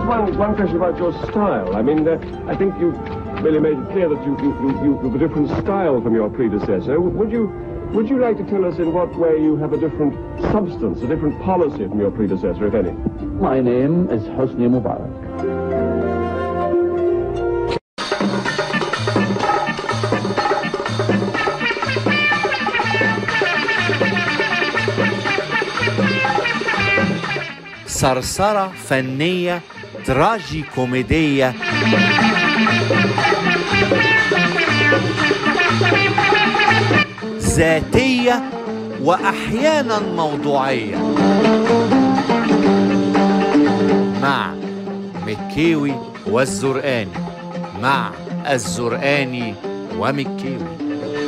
just one, one question about your style. I mean, uh, I think you really made it clear that you, you, you, you have a different style from your predecessor. Would you, would you like to tell us in what way you have a different substance, a different policy from your predecessor, if any? My name is Hosni Mubarak. صرصرة فنية تراجي كوميدية ذاتية وأحيانا موضوعية مع مكيوي والزرقاني مع الزرقاني ومكيوي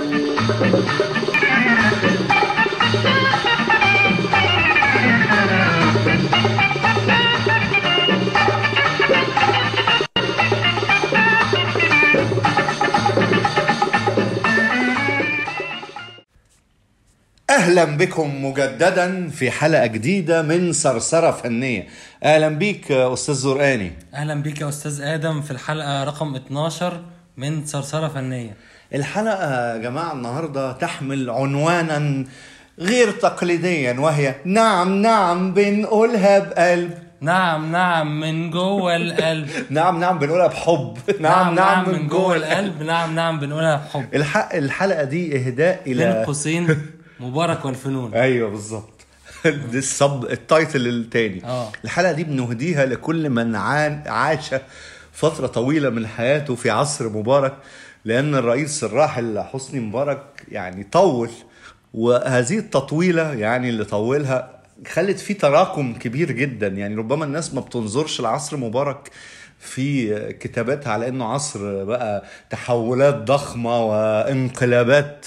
اهلا بكم مجددا في حلقه جديده من صرصره فنيه اهلا بيك استاذ زرقاني اهلا بيك يا استاذ ادم في الحلقه رقم 12 من صرصره فنيه الحلقه يا جماعه النهارده تحمل عنوانا غير تقليديا وهي نعم نعم بنقولها بقلب نعم نعم من جوه القلب نعم نعم بنقولها بحب نعم نعم من جوه القلب نعم نعم بنقولها بحب الحق الحلقه دي اهداء بين الى قوسين مبارك والفنون ايوه بالظبط دي الصب التايتل التاني آه. الحلقه دي بنهديها لكل من عان عاش فتره طويله من حياته في عصر مبارك لان الرئيس الراحل حسني مبارك يعني طول وهذه التطويله يعني اللي طولها خلت في تراكم كبير جدا يعني ربما الناس ما بتنظرش لعصر مبارك في كتاباتها على انه عصر بقى تحولات ضخمه وانقلابات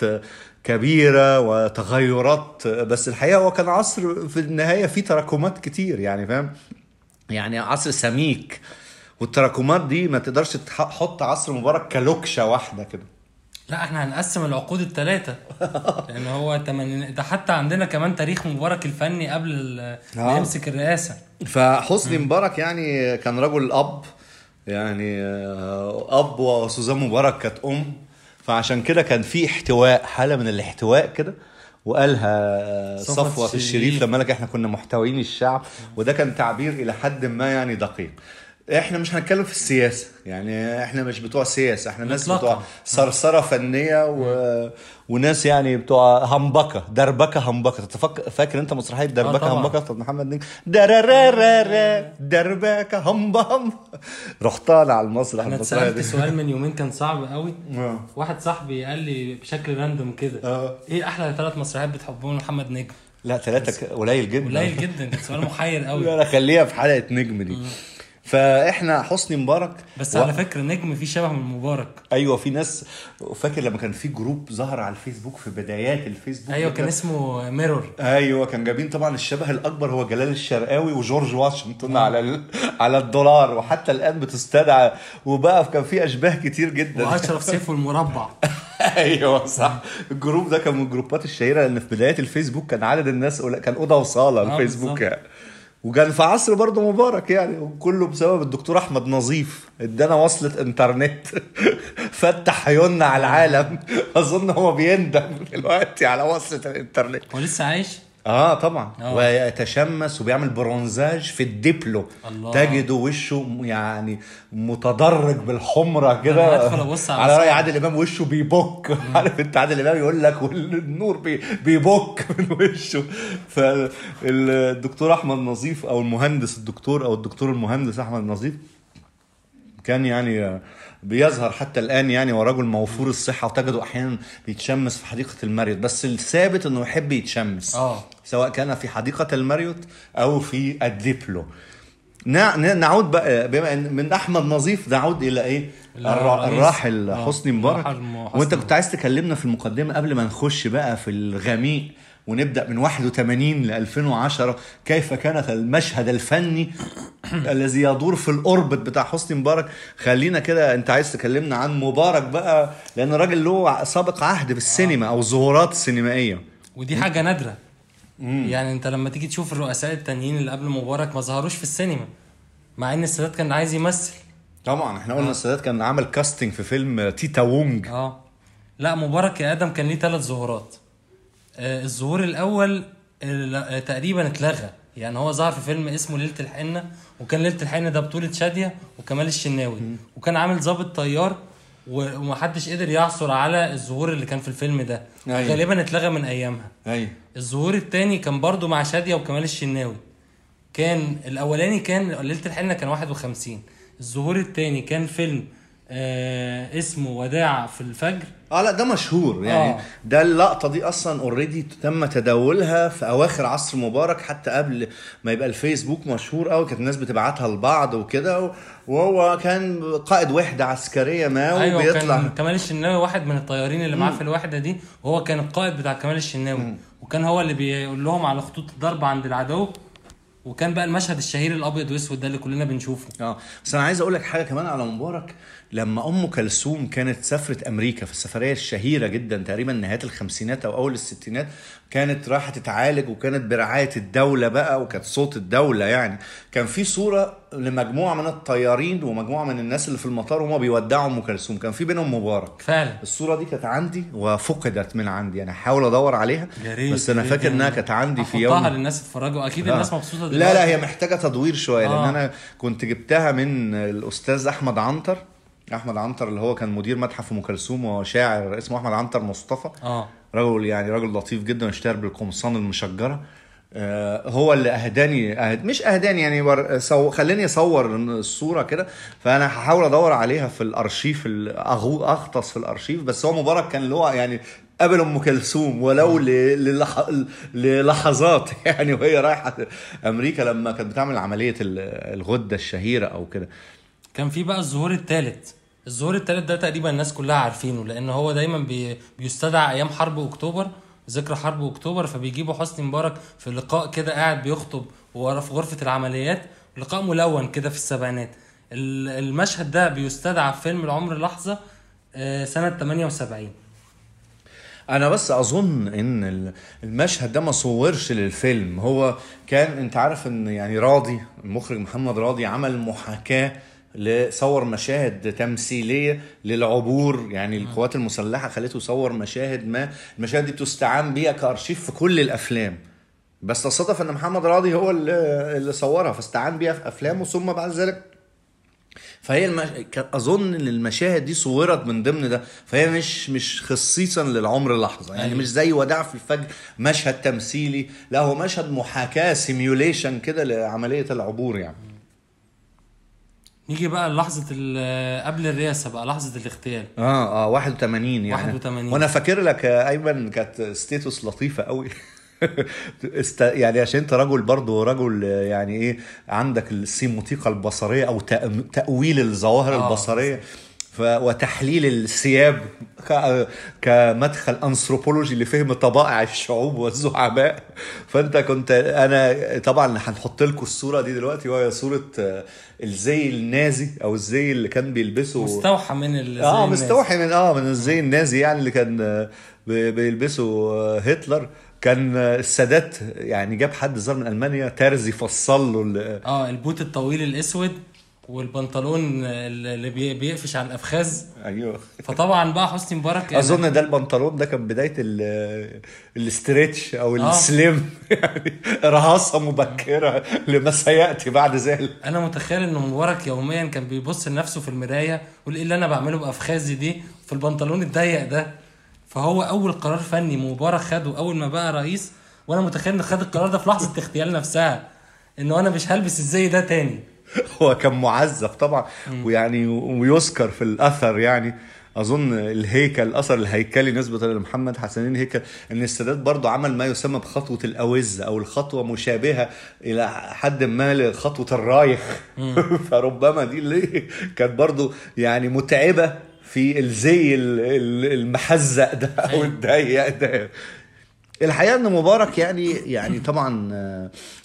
كبيره وتغيرات بس الحقيقه هو كان عصر في النهايه فيه تراكمات كتير يعني فاهم يعني عصر سميك والتراكمات دي ما تقدرش تحط عصر مبارك كلوكشه واحده كده لا احنا هنقسم العقود الثلاثه لان هو تمن... ده حتى عندنا كمان تاريخ مبارك الفني قبل ال- ما آه. يمسك الرئاسه فحسني مبارك يعني كان رجل اب يعني آه، اب وسوزان مبارك كانت ام فعشان كده كان في احتواء حاله من الاحتواء كده وقالها صفوة صفوة في الشريف الشريف. لما لك احنا كنا محتويين الشعب وده كان تعبير الى حد ما يعني دقيق احنا مش هنتكلم في السياسه يعني احنا مش بتوع سياسه احنا ناس إطلاقاً. بتوع صرصره فنيه و... وناس يعني بتوع همبكه دربكه همبكه تتفك... فاكر انت مسرحيه دربكه طبعاً. همبكه بتاعت محمد نجم دررررر دربكه هم هم رحت طالع على المسرح انا المسرحيه اتسالت دي سؤال من يومين كان صعب قوي آه. واحد صاحبي قال لي بشكل راندوم كده آه. ايه احلى ثلاث مسرحيات بتحبهم محمد نجم لا ثلاثه ك... قليل جدا قليل جدا كان سؤال محير لا قوي لا خليها في حلقه نجم دي فاحنا حسني مبارك بس و- على فكره نجم فيه شبه من مبارك ايوه في ناس فاكر لما كان في جروب ظهر على الفيسبوك في بدايات الفيسبوك ايوه ده؟ كان اسمه ميرور ايوه كان جايبين طبعا الشبه الاكبر هو جلال الشرقاوي وجورج واشنطن على ال... على الدولار وحتى الان بتستدعى وبقى كان في اشباه كتير جدا واشرف سيف والمربع ايوه صح الجروب ده كان من الجروبات الشهيره لان في بدايات الفيسبوك كان عدد الناس قليل- كان اوضه وصاله آه، الفيسبوك بالظبط. يعني وكان في عصر برضه مبارك يعني وكله بسبب الدكتور احمد نظيف ادانا وصلة انترنت فتح عيوننا على العالم اظن هو بيندم دلوقتي على وصلة الانترنت هو لسه عايش اه طبعا آه. ويتشمس وبيعمل برونزاج في الدبلو الله. تجده وشه م- يعني متدرج بالحمره كده أنا هدخل أبص على على راي صور. عادل امام وشه بيبك عارف انت عادل امام يقول لك والنور بي بيبك من وشه فالدكتور احمد نظيف او المهندس الدكتور او الدكتور المهندس احمد نظيف كان يعني بيظهر حتى الان يعني ورجل موفور الصحه وتجده احيانا بيتشمس في حديقه الماريوت بس الثابت انه يحب يتشمس آه. سواء كان في حديقه الماريوت او في الديبلو نع- ن- نعود بقى بما ان من احمد نظيف نعود الى ايه لا، الرا- رئيس. الراحل آه، حسني مبارك الراحل م- حسني وانت كنت مبارك. عايز تكلمنا في المقدمه قبل ما نخش بقى في الغميق ونبدا من 81 ل 2010 كيف كانت المشهد الفني الذي يدور في الاوربت بتاع حسني مبارك خلينا كده انت عايز تكلمنا عن مبارك بقى لان الراجل له سابق عهد بالسينما او ظهورات سينمائيه ودي حاجه نادره يعني انت لما تيجي تشوف الرؤساء التانيين اللي قبل مبارك ما ظهروش في السينما مع ان السادات كان عايز يمثل طبعا احنا قلنا السادات كان عمل كاستنج في فيلم تيتا وونج اه لا مبارك يا ادم كان ليه ثلاث ظهورات آه الظهور الاول آه تقريبا اتلغى يعني هو ظهر في فيلم اسمه ليله الحنه وكان ليله الحنه ده بطوله شاديه وكمال الشناوي وكان عامل ضابط طيار و- ومحدش قدر يعثر على الظهور اللي كان في الفيلم ده أيوة. غالبا اتلغى من ايامها ايوه الظهور التاني كان برضو مع شادية وكمال الشناوي كان الاولاني كان ليله الحنه كان 51 الظهور التاني كان فيلم آه اسمه وداع في الفجر اه لا ده مشهور يعني آه. ده اللقطه دي اصلا اوريدي تم تداولها في اواخر عصر مبارك حتى قبل ما يبقى الفيسبوك مشهور قوي كانت الناس بتبعتها لبعض وكده وهو كان قائد وحده عسكريه ما ايوه وبيطلع كان كمال الشناوي واحد من الطيارين اللي معاه في الوحده دي وهو كان القائد بتاع كمال الشناوي وكان هو اللي بيقول لهم على خطوط الضرب عند العدو وكان بقى المشهد الشهير الابيض واسود ده اللي كلنا بنشوفه اه بس انا عايز اقول لك حاجه كمان على مبارك لما ام كلثوم كانت سافرت امريكا في السفريه الشهيره جدا تقريبا نهايه الخمسينات او اول الستينات كانت رايحه تتعالج وكانت برعايه الدوله بقى وكانت صوت الدوله يعني كان في صوره لمجموعه من الطيارين ومجموعه من الناس اللي في المطار وهم بيودعوا ام كلثوم كان في بينهم مبارك فعلا الصوره دي كانت عندي وفقدت من عندي انا هحاول ادور عليها يا ريت بس انا يا ريت فاكر يعني. انها كانت عندي في أحطها يوم للناس يتفرجوا اكيد آه. الناس مبسوطه دلوقتي لا لا هي محتاجه تدوير شويه لان آه. انا كنت جبتها من الاستاذ احمد عنتر احمد عنتر اللي هو كان مدير متحف ام كلثوم وشاعر اسمه احمد عنتر مصطفى اه رجل يعني رجل لطيف جدا اشتهر بالقمصان المشجره آه، هو اللي اهداني أهد مش اهداني يعني ور... سو... خلاني اصور الصوره كده فانا هحاول ادور عليها في الارشيف ال- أغو... اغطس في الارشيف بس هو مبارك كان اللي هو يعني قابل ام كلثوم ولو ل... للح... للحظات يعني وهي رايحه امريكا لما كانت بتعمل عمليه ال- الغده الشهيره او كده كان في بقى الظهور الثالث الظهور الثالث ده تقريبا الناس كلها عارفينه لان هو دايما بي... بيستدعى ايام حرب اكتوبر ذكرى حرب اكتوبر فبيجيبوا حسني مبارك في لقاء كده قاعد بيخطب ورا في غرفه العمليات لقاء ملون كده في السبعينات ال- المشهد ده بيستدعى في فيلم العمر لحظه آه، سنه 78 انا بس اظن ان ال- المشهد ده ما صورش للفيلم هو كان انت عارف ان يعني راضي المخرج محمد راضي عمل محاكاة لصور مشاهد تمثيلية للعبور يعني القوات المسلحة خلته يصور مشاهد ما المشاهد دي بتستعان بيها كأرشيف في كل الأفلام بس تصادف ان محمد راضي هو اللي اللي صورها فاستعان بيها في افلامه ثم بعد ذلك فهي المش... كان اظن ان المشاهد دي صورت من ضمن ده فهي مش مش خصيصا للعمر لحظه يعني أيوة. مش زي وداع في الفجر مشهد تمثيلي لا هو مشهد محاكاه سيميوليشن كده لعمليه العبور يعني نيجي بقى لحظه ال- قبل الرئاسه بقى لحظه الاغتيال اه اه 81 يعني 81. وانا فاكر لك يا ايمن كانت ستيتوس لطيفه قوي است... يعني عشان انت رجل برضه رجل يعني ايه عندك السيموتيقا البصريه او تأم... تاويل الظواهر آه. البصريه ف... وتحليل الثياب ك... كمدخل انثروبولوجي لفهم طبائع الشعوب والزعماء فانت كنت انا طبعا هنحط لكم الصوره دي دلوقتي وهي صوره آه، الزي النازي او الزي اللي كان بيلبسه مستوحى من ال- زي اه الناس. مستوحي من اه من الزي النازي يعني اللي كان آه، بي- بيلبسه آه، هتلر كان آه، السادات يعني جاب حد زار من المانيا ترزي فصل له ال- اه البوت الطويل الاسود والبنطلون اللي بي- بيقفش على الافخاذ ايوه فطبعا بقى حسني مبارك اظن ده البنطلون ده كان بدايه ال- الاستريتش او آه. السليم يعني رهاصه مبكره لما سياتي بعد ذلك انا متخيل ان مبارك يوميا كان بيبص لنفسه في المرايه يقول ايه اللي انا بعمله بافخاذي دي في البنطلون الضيق ده فهو اول قرار فني مبارك خده اول ما بقى رئيس وانا متخيل انه خد القرار ده في لحظه اغتيال نفسها انه انا مش هلبس الزي ده تاني هو كان معذب طبعا ويعني ويذكر في الاثر يعني اظن الهيكل الاثر الهيكلي نسبه لمحمد حسنين هيكل ان السادات برضه عمل ما يسمى بخطوه الاوز او الخطوه مشابهه الى حد ما لخطوه الرايخ فربما دي اللي كانت برضه يعني متعبه في الزي ال- ال- المحزق ده او الضيق ده الحقيقه ان مبارك يعني يعني طبعا آه،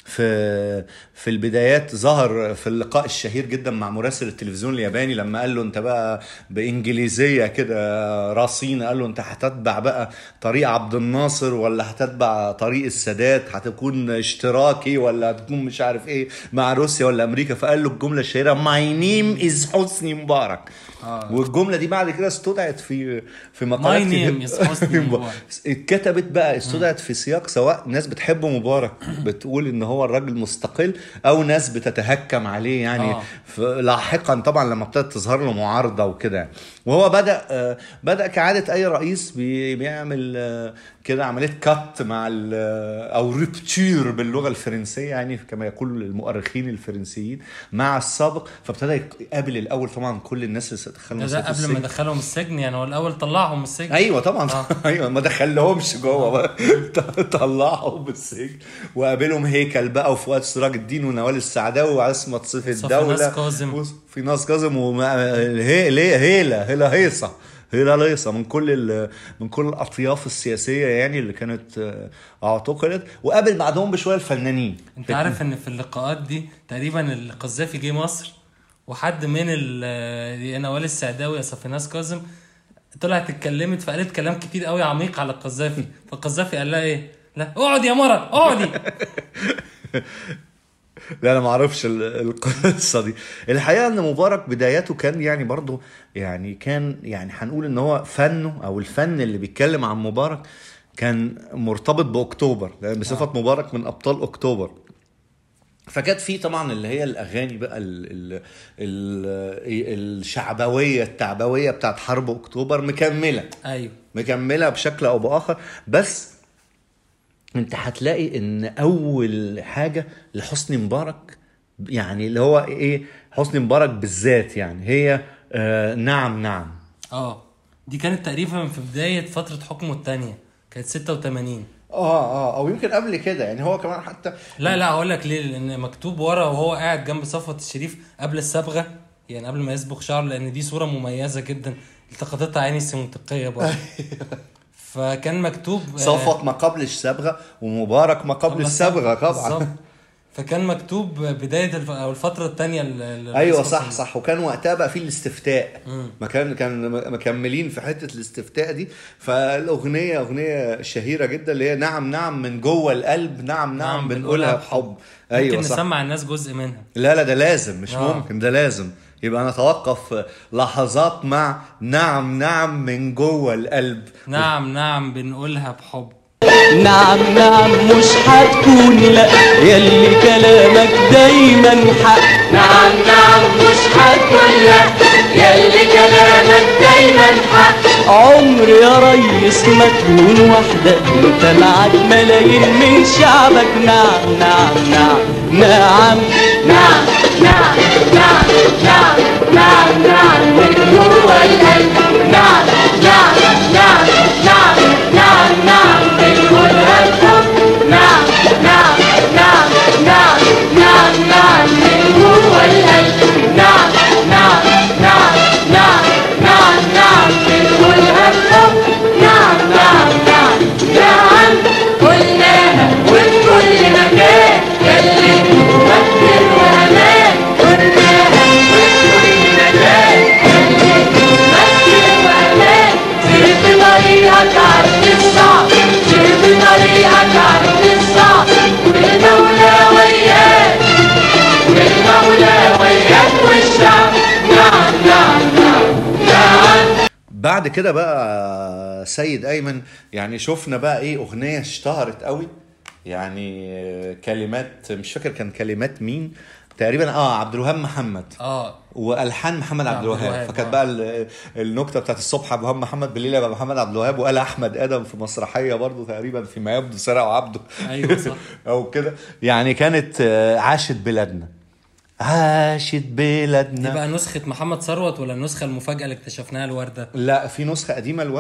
في في البدايات ظهر في اللقاء الشهير جدا مع مراسل التلفزيون الياباني لما قال له انت بقى بانجليزيه كده رصينه قال له انت هتتبع بقى طريق عبد الناصر ولا هتتبع طريق السادات هتكون اشتراكي ولا هتكون مش عارف ايه مع روسيا ولا امريكا فقال له الجمله الشهيره ماي نيم از حسني مبارك آه. والجمله دي بعد كده استدعت في في مقالات My name is حسني مبارك. اتكتبت بقى استدعت في سياق سواء ناس بتحب مبارك بتقول ان هو الراجل مستقل او ناس بتتهكم عليه يعني آه. ف- لاحقا طبعا لما ابتدت تظهر له معارضه وكده وهو بدا آه، بدا كعاده اي رئيس بي- بيعمل آه، كده عمليه كات مع ال- آه، او ريبتور باللغه الفرنسيه يعني كما يقول المؤرخين الفرنسيين مع السابق فابتدى يقابل الاول طبعا كل الناس اللي دخلهم ده قبل ما دخلهم السجن يعني هو الاول طلعهم من السجن ايوه طبعا آه. ايوه ما دخلهمش جوه بقى طلعهم بالسجن وقابلهم هيكل بقى وفؤاد سراج الدين ونوال السعداوي وعصمت سيف الدوله وفيناس كاظم. في ناس كاظم وهيلا هيلا هيلا هيصه هيلا ليصه من كل ال- من كل الاطياف السياسيه يعني اللي كانت آه، اعتقلت وقابل بعدهم بشويه الفنانين انت عارف ان في اللقاءات دي تقريبا القذافي جه مصر وحد من ال يا نوال السعداوي يا صفيناس كاظم طلعت اتكلمت فقالت كلام كتير قوي عميق على القذافي فالقذافي قال لها ايه لا اقعدي يا مرة اقعدي لا انا ما اعرفش ال- القصه دي الحقيقه ان مبارك بداياته كان يعني برضه يعني كان يعني هنقول ان هو فنه او الفن اللي بيتكلم عن مبارك كان مرتبط باكتوبر لان بصفه مبارك من ابطال اكتوبر فكانت في طبعا اللي هي الاغاني بقى ال ال ال الشعبويه التعبويه بتاعت حرب اكتوبر مكمله ايوه مكمله بشكل او باخر بس انت هتلاقي ان اول حاجه لحسني مبارك يعني اللي هو ايه حسني مبارك بالذات يعني هي آه نعم نعم اه دي كانت تقريبا في بداية فترة حكمه الثانية كانت 86 اه اه او يمكن قبل كده يعني هو كمان حتى لا لا هقول لك ليه لان مكتوب ورا وهو قاعد جنب صفوة الشريف قبل الصبغه يعني قبل ما يصبغ شعره لان دي صوره مميزه جدا التقطتها عيني السمنطقيه برضه فكان مكتوب آه، صفوت ما قبل الصبغه ومبارك ما قبل الصبغه بالظبط. طبعا فكان مكتوب بدايه الف... او الفتره الثانيه ايوه صح صح وكان وقتها بقى في الاستفتاء ما كان كان مكملين في حته الاستفتاء دي فالاغنيه اغنيه شهيره جدا اللي هي نعم نعم من جوه القلب نعم نعم, نعم، بنقولها بحب ايوه ممكن صح نسمع الناس جزء منها لا لا ده لازم مش آه. ممكن ده لازم يبقى نتوقف لحظات مع نعم نعم من جوه القلب نعم نعم بنقولها بحب نعم نعم مش هتكون لا يلي كلامك دايما حق نعم نعم مش هتكون لا يلي كلامك دايما حق عمر يا ريس ما تكون وحدك انت معاك ملايين من شعبك نعم نعم نعم نعم نعم نعم نعم نعم نعم نعم من جوه القلب نعم نعم نعم نعم نعم نعم بنقولها بحب نعم نعم نعم نعم نعم نعم من جوه القلب نعم نعم نعم نعم نعم نعم بنقولها بحب نعم نعم نعم نعم قلناها وفي كل مكان يلي مفكر وامان قلناها وفي كل مكان يلي مفكر وامان سير في طريقك عبد الصعب سير في طريقك عبد الصعب والمولى وياك والمولى وياك والشعب نعم نعم نعم نعم بعد كده بقى سيد ايمن يعني شفنا بقى ايه اغنيه اشتهرت قوي يعني آه، كلمات مش فاكر كان كلمات مين تقريبا اه عبد الوهاب محمد اه والحان محمد عبد عبد الوهاب الوهاب، فكانت آه. بقى ال- النكته بتاعت الصبح عبد الوهاب محمد بالليل يبقى محمد عبد الوهاب وقال احمد ادم في مسرحيه برضه تقريبا في ما يبدو سرع وعبده أيوة صح. او كده يعني كانت آه، عاشت بلادنا عاشت دي بلادنا بقى نسخه محمد ثروت ولا النسخه المفاجاه اللي اكتشفناها الورده لا في نسخه قديمه الورده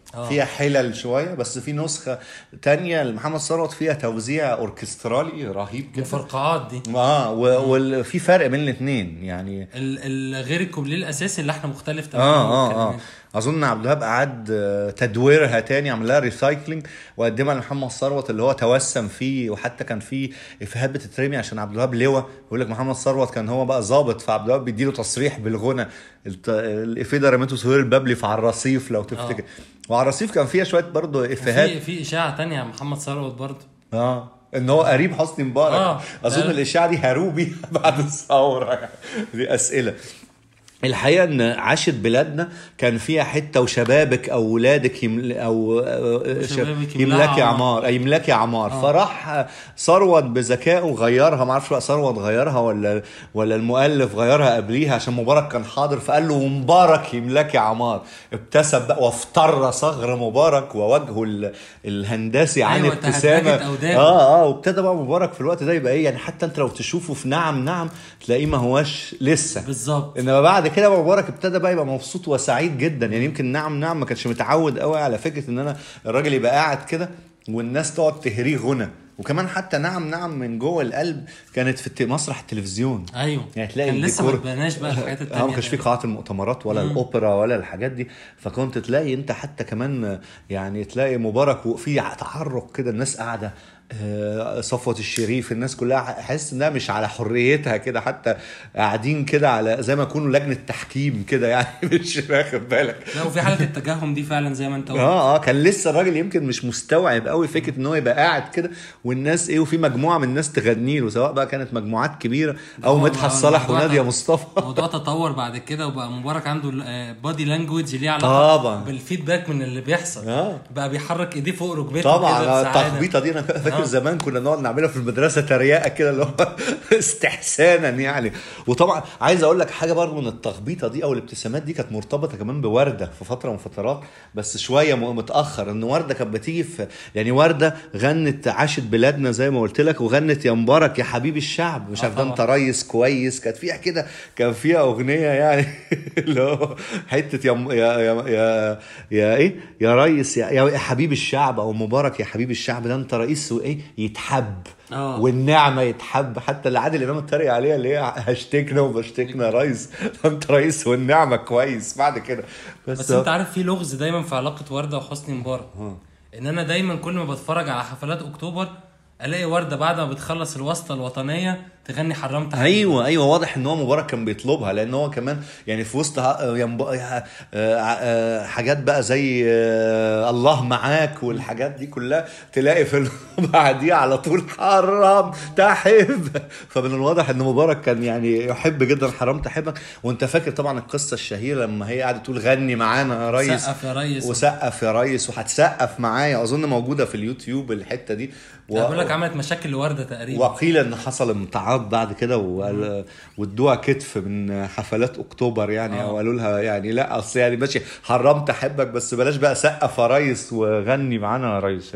آه. فيها حلل شويه بس في نسخه تانية لمحمد ثروت فيها توزيع اوركسترالي رهيب كده الفرقعات دي اه وفي فرق بين الاثنين يعني ال- ال- غير الكوبليه الاساسي اللحن مختلف تماما اه اه اه والكلمات. اظن عبد الوهاب قعد آه، تدويرها تاني عمل لها ريسايكلينج وقدمها لمحمد ثروت اللي هو توسم فيه وحتى كان في افيهات بتترمي عشان عبد الوهاب لواء يقول لك محمد ثروت كان هو بقى ظابط فعبد الوهاب بيديله تصريح بالغنى الت- الافيه ده رميته سهير البابلي في على الرصيف لو تفتكر وعلى الرصيف كان فيها شويه برضه افيهات في في اشاعه تانية عن محمد ثروت برضه اه ان هو قريب حسني مبارك آه. اظن لا. الاشاعه دي هروبي بعد الثوره يعني. دي اسئله الحقيقه ان عاشت بلادنا كان فيها حته وشبابك او ولادك يمل او آه، وشبابك شب- يملاها يملاكي عمار. عمار يملاكي عمار فراح ثروت بذكائه غيرها ما اعرفش بقى ثروت غيرها ولا ولا المؤلف غيرها قبليها عشان مبارك كان حاضر فقال له ومبارك يملاكي عمار ابتسم بقى وافتر صغر مبارك ووجهه ال- الهندسي عن أيوة، ابتسامه تهدجت أودانه. اه اه وابتدى بقى مبارك في الوقت ده يبقى ايه يعني حتى انت لو تشوفه في نعم نعم تلاقيه ما هواش لسه بالظبط انما بعد كده بقى مبارك ابتدى بقى يبقى مبسوط وسعيد جدا يعني يمكن نعم نعم ما كانش متعود قوي على فكره ان انا الراجل يبقى قاعد كده والناس تقعد تهريه غنى وكمان حتى نعم نعم من جوه القلب كانت في الت- مسرح التلفزيون ايوه يعني تلاقي كان لسه ما الديكور- اتبناش بقى الحاجات اه التانية ما كانش في دي. قاعات المؤتمرات ولا الاوبرا ولا الحاجات دي فكنت تلاقي انت حتى كمان يعني تلاقي مبارك وفي تحرك كده الناس قاعده آه، صفوة الشريف الناس كلها حاسس انها مش على حريتها كده حتى قاعدين كده على زي ما يكونوا لجنة تحكيم كده يعني مش واخد بالك لا وفي حاله التجهم دي فعلا زي ما انت قلت اه اه كان لسه الراجل يمكن مش مستوعب قوي فكره ان هو يبقى قاعد كده والناس ايه وفي مجموعه من الناس تغني له سواء بقى كانت مجموعات كبيره او هو مدحت صالح الموضوع وناديه ده- مصطفى الموضوع تطور بعد كده وبقى مبارك عنده بادي لانجوج ليه علاقه طبعا. بالفيدباك من اللي بيحصل آه. بقى بيحرك ايديه فوق ركبته طبعا كده بسعادة. التخبيطه دي انا فاكر آه. زمان كنا نقعد نعملها في المدرسه تريقه كده اللي هو استحسانا يعني وطبعا عايز اقول لك حاجه برضه من التخبيطه دي او الابتسامات دي كانت مرتبطه كمان بورده في فتره من فترات بس شويه م- متاخر ان ورده كانت بتيجي في يعني ورده غنت عاشت بلادنا زي ما قلت لك وغنت يا مبارك يا حبيب الشعب مش آه عارف ده طبعا. انت ريس كويس كانت فيها كده كان فيها اغنيه يعني اللي هو حته يا م- يا يا يا, يا ايه يا ريس يا, يا حبيب الشعب او مبارك يا حبيب الشعب ده انت رئيس وايه يتحب آه. والنعمه يتحب حتى اللي عادل امام اتريق عليها اللي هي هشتكنا وبشتكنا يا ريس ده انت رئيس والنعمه كويس بعد كده بس, بس انت عارف في لغز دايما في علاقه ورده وحسني مبارك ان انا دايما كل ما بتفرج على حفلات اكتوبر الاقي ورده بعد ما بتخلص الواسطه الوطنيه تغني حرمت حبيبي. ايوه ايوه واضح ان هو مبارك كان بيطلبها لان هو كمان يعني في وسط ه- ينب- آه، آه، حاجات بقى زي آه، الله معاك والحاجات دي كلها تلاقي في ال- بعديها على طول حرام تحب فمن الواضح ان مبارك كان يعني يحب جدا حرام تحبك وانت فاكر طبعا القصه الشهيره لما هي قاعده تقول غني معانا يا ريس سقف يا ريس وسقف يا ريس وهتسقف معايا اظن موجوده في اليوتيوب الحته دي و- بقول لك عملت مشاكل لورده تقريبا وقيل ان حصل امتعاض بعد كده وقال وادوها كتف من حفلات اكتوبر يعني آه. او قالوا لها يعني لا اصل يعني ماشي حرمت احبك بس بلاش بقى سقف يا ريس وغني معانا يا ريس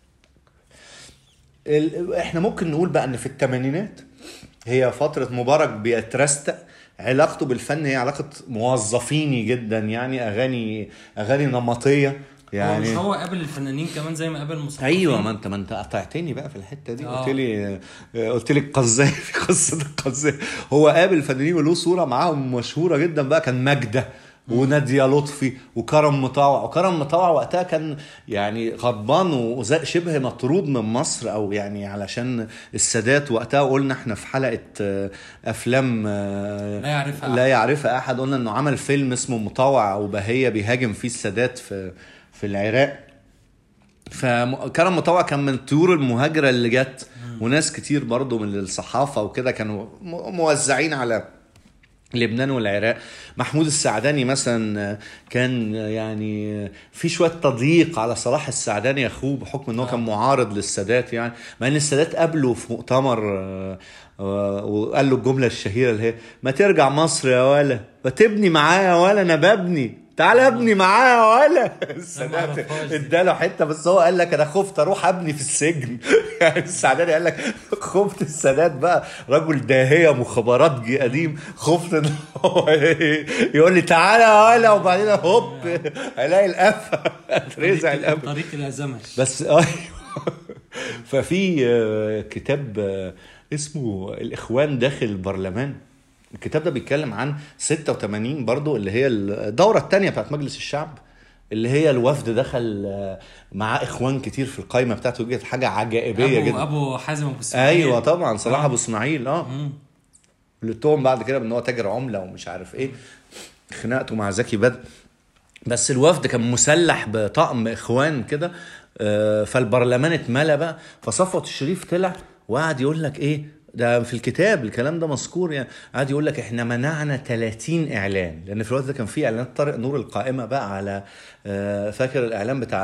ال... احنا ممكن نقول بقى ان في الثمانينات هي فترة مبارك بيترستق علاقته بالفن هي علاقة موظفيني جدا يعني اغاني اغاني نمطية يعني يعني مش هو قابل الفنانين كمان زي ما قابل المثقفين ايوه ما انت ما انت قطعتني بقى في الحته دي آه. قلت لي قلت لي القذافي في قصه القذافي هو قابل الفنانين وله صوره معاهم مشهوره جدا بقى كان ماجده وناديه لطفي وكرم مطاوع وكرم مطاوع وقتها كان يعني غضبان وزي- شبه مطرود من مصر او يعني علشان السادات وقتها قلنا احنا في حلقه آه، افلام آه، لا يعرفها لا يعرفها احد قلنا انه عمل فيلم اسمه مطاوع او بهيه بيهاجم فيه السادات في في العراق فكرم مطوع كان من الطيور المهاجرة اللي جت وناس كتير برضو من الصحافة وكده كانوا م- موزعين على لبنان والعراق محمود السعداني مثلا كان يعني في شويه تضييق على صلاح السعداني اخوه بحكم ان هو كان معارض للسادات يعني مع ان السادات قابله في مؤتمر آه، آه، وقال له الجمله الشهيره اللي هي ما ترجع مصر يا ولا ما تبني معايا يا ولا انا ببني تعالى ابني معاه ولا السادات معرفهاش دي. اداله حته بس هو قال لك انا خفت اروح ابني في السجن يعني السعداني قال لك خفت السادات بقى رجل داهيه مخابرات جي قديم خفت ان هو يقول لي تعالى يا ولا وبعدين هوب الاقي القفا اترزع القفا طريق الازمش بس ايوه ففي آه، كتاب آه، اسمه الاخوان داخل البرلمان الكتاب ده بيتكلم عن 86 برضو اللي هي الدوره الثانيه بتاعت مجلس الشعب اللي هي الوفد دخل آه، معاه اخوان كتير في القائمه بتاعته دي حاجه عجائبيه ابو جدا ابو حازم ابو اسماعيل ايوه طبعا صلاح ابو اسماعيل اه اللي اتهم بعد كده بان هو تاجر عمله ومش عارف ايه خناقته مع زكي بدر بس الوفد كان مسلح بطقم اخوان كده آه، فالبرلمان اتملى بقى فصفوت الشريف طلع وقعد يقول لك ايه ده في الكتاب الكلام ده مذكور يعني قعد يقول لك احنا منعنا 30 اعلان لان في الوقت ده كان في اعلانات طارق نور القائمه بقى على آه، فاكر الاعلان بتاع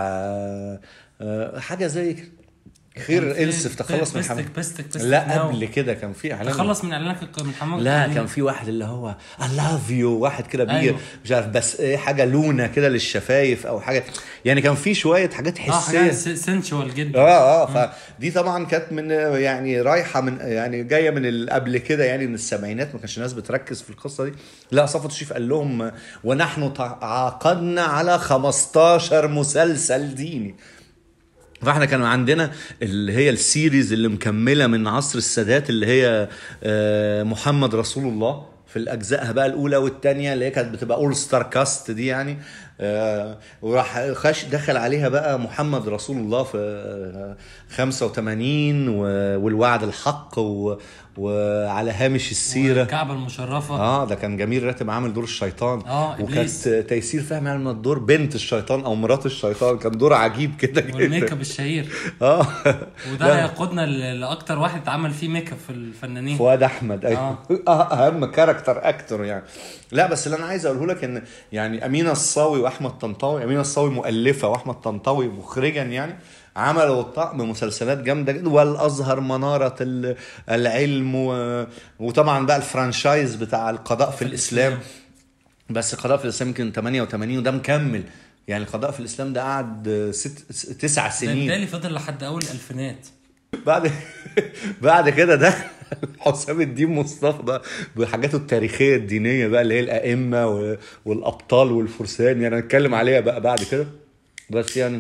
آه، حاجه زي كده خير انسف تخلص من بستك حمام بستك بستك لا ناو. قبل كده كان في اعلان تخلص من اعلانك من حمام لا القليل. كان في واحد اللي هو I love you واحد كده بيجي أيوه. مش عارف بس ايه حاجه لونه كده للشفايف او حاجه يعني كان في شويه حاجات اه حسيه حاجه سنشوال جدا اه اه فدي طبعا كانت من يعني رايحه من يعني جايه من ال- قبل كده يعني من السبعينات ما كانش الناس بتركز في القصه دي لا صفوت الشريف قال لهم ونحن تعاقدنا على 15 مسلسل ديني فاحنا كان عندنا اللي هي السيريز اللي مكمله من عصر السادات اللي هي آه، محمد رسول الله في الاجزائها بقى الاولى والثانيه اللي هي كانت بتبقى اول ستار كاست دي يعني آه، وراح خش دخل عليها بقى محمد رسول الله في آه، 85 و- والوعد الحق و- وعلى هامش السيره الكعبه المشرفه اه ده كان جميل راتب عامل دور الشيطان آه، وكانت إبليس. تيسير فهمي عامل الدور بنت الشيطان او مرات الشيطان كان دور عجيب كده والميك جدا اب الشهير اه وده لا. هيقودنا ل- لاكتر واحد اتعمل فيه ميك اب في الفنانين فؤاد احمد ايوه آه. اهم كاركتر اكتر يعني لا بس اللي انا عايز اقوله لك ان يعني امينه الصاوي واحمد طنطاوي امينه الصاوي مؤلفه واحمد طنطاوي مخرجا يعني عملوا طقم مسلسلات جامده جدا والازهر مناره ال- العلم و... وطبعا بقى الفرانشايز بتاع القضاء في الاسلام بس القضاء في الاسلام يمكن 88 وده مكمل يعني القضاء في الاسلام ده قعد ست تسع ده سنين بالتالي فضل لحد اول الالفينات بعد بعد كده ده حسام الدين مصطفى بقى بحاجاته التاريخيه الدينيه بقى اللي هي الائمه و- والابطال والفرسان يعني هنتكلم عليها بقى بعد كده بس يعني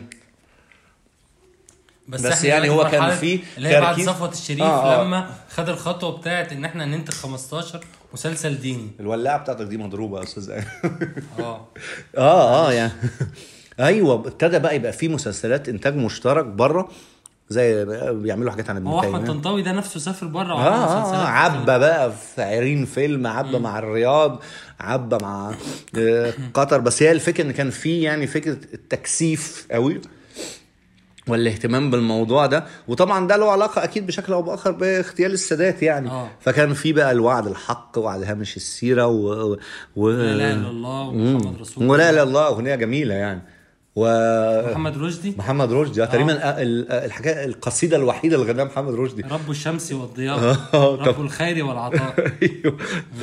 بس, بس إحنا يعني دلوقتي هو كان مرحلة في اللي هي بعد تركيز- صفوة الشريف آه، آه. لما خد الخطوه بتاعت ان احنا ننتج 15 مسلسل ديني الولاعه بتاعتك دي مضروبه يا استاذ اه اه اه يعني ايوه ابتدى بقى يبقى في مسلسلات انتاج مشترك بره زي بيعملوا حاجات عن ابن هو احمد تيميه طنطاوي ده نفسه سافر بره اه وعمل اه مسلسلات آه، عبى بقى في عرين فيلم عبى مع الرياض عبى مع آه، قطر بس هي الفكره ان كان في يعني فكره التكثيف قوي والاهتمام بالموضوع ده وطبعا ده له علاقه اكيد بشكل او باخر باغتيال السادات يعني آه. فكان في بقى الوعد الحق وعلى هامش السيره و, و... لا اله الا الله ومحمد رسول الله ولا اله الا الله اغنيه جميله يعني و محمد رشدي محمد رشدي آه. تقريبا آه. ال- آه، الحاجه القصيده الوحيده اللي غناها محمد رشدي رب الشمس والضياء آه، طب- رب الخير والعطاء ايوه ف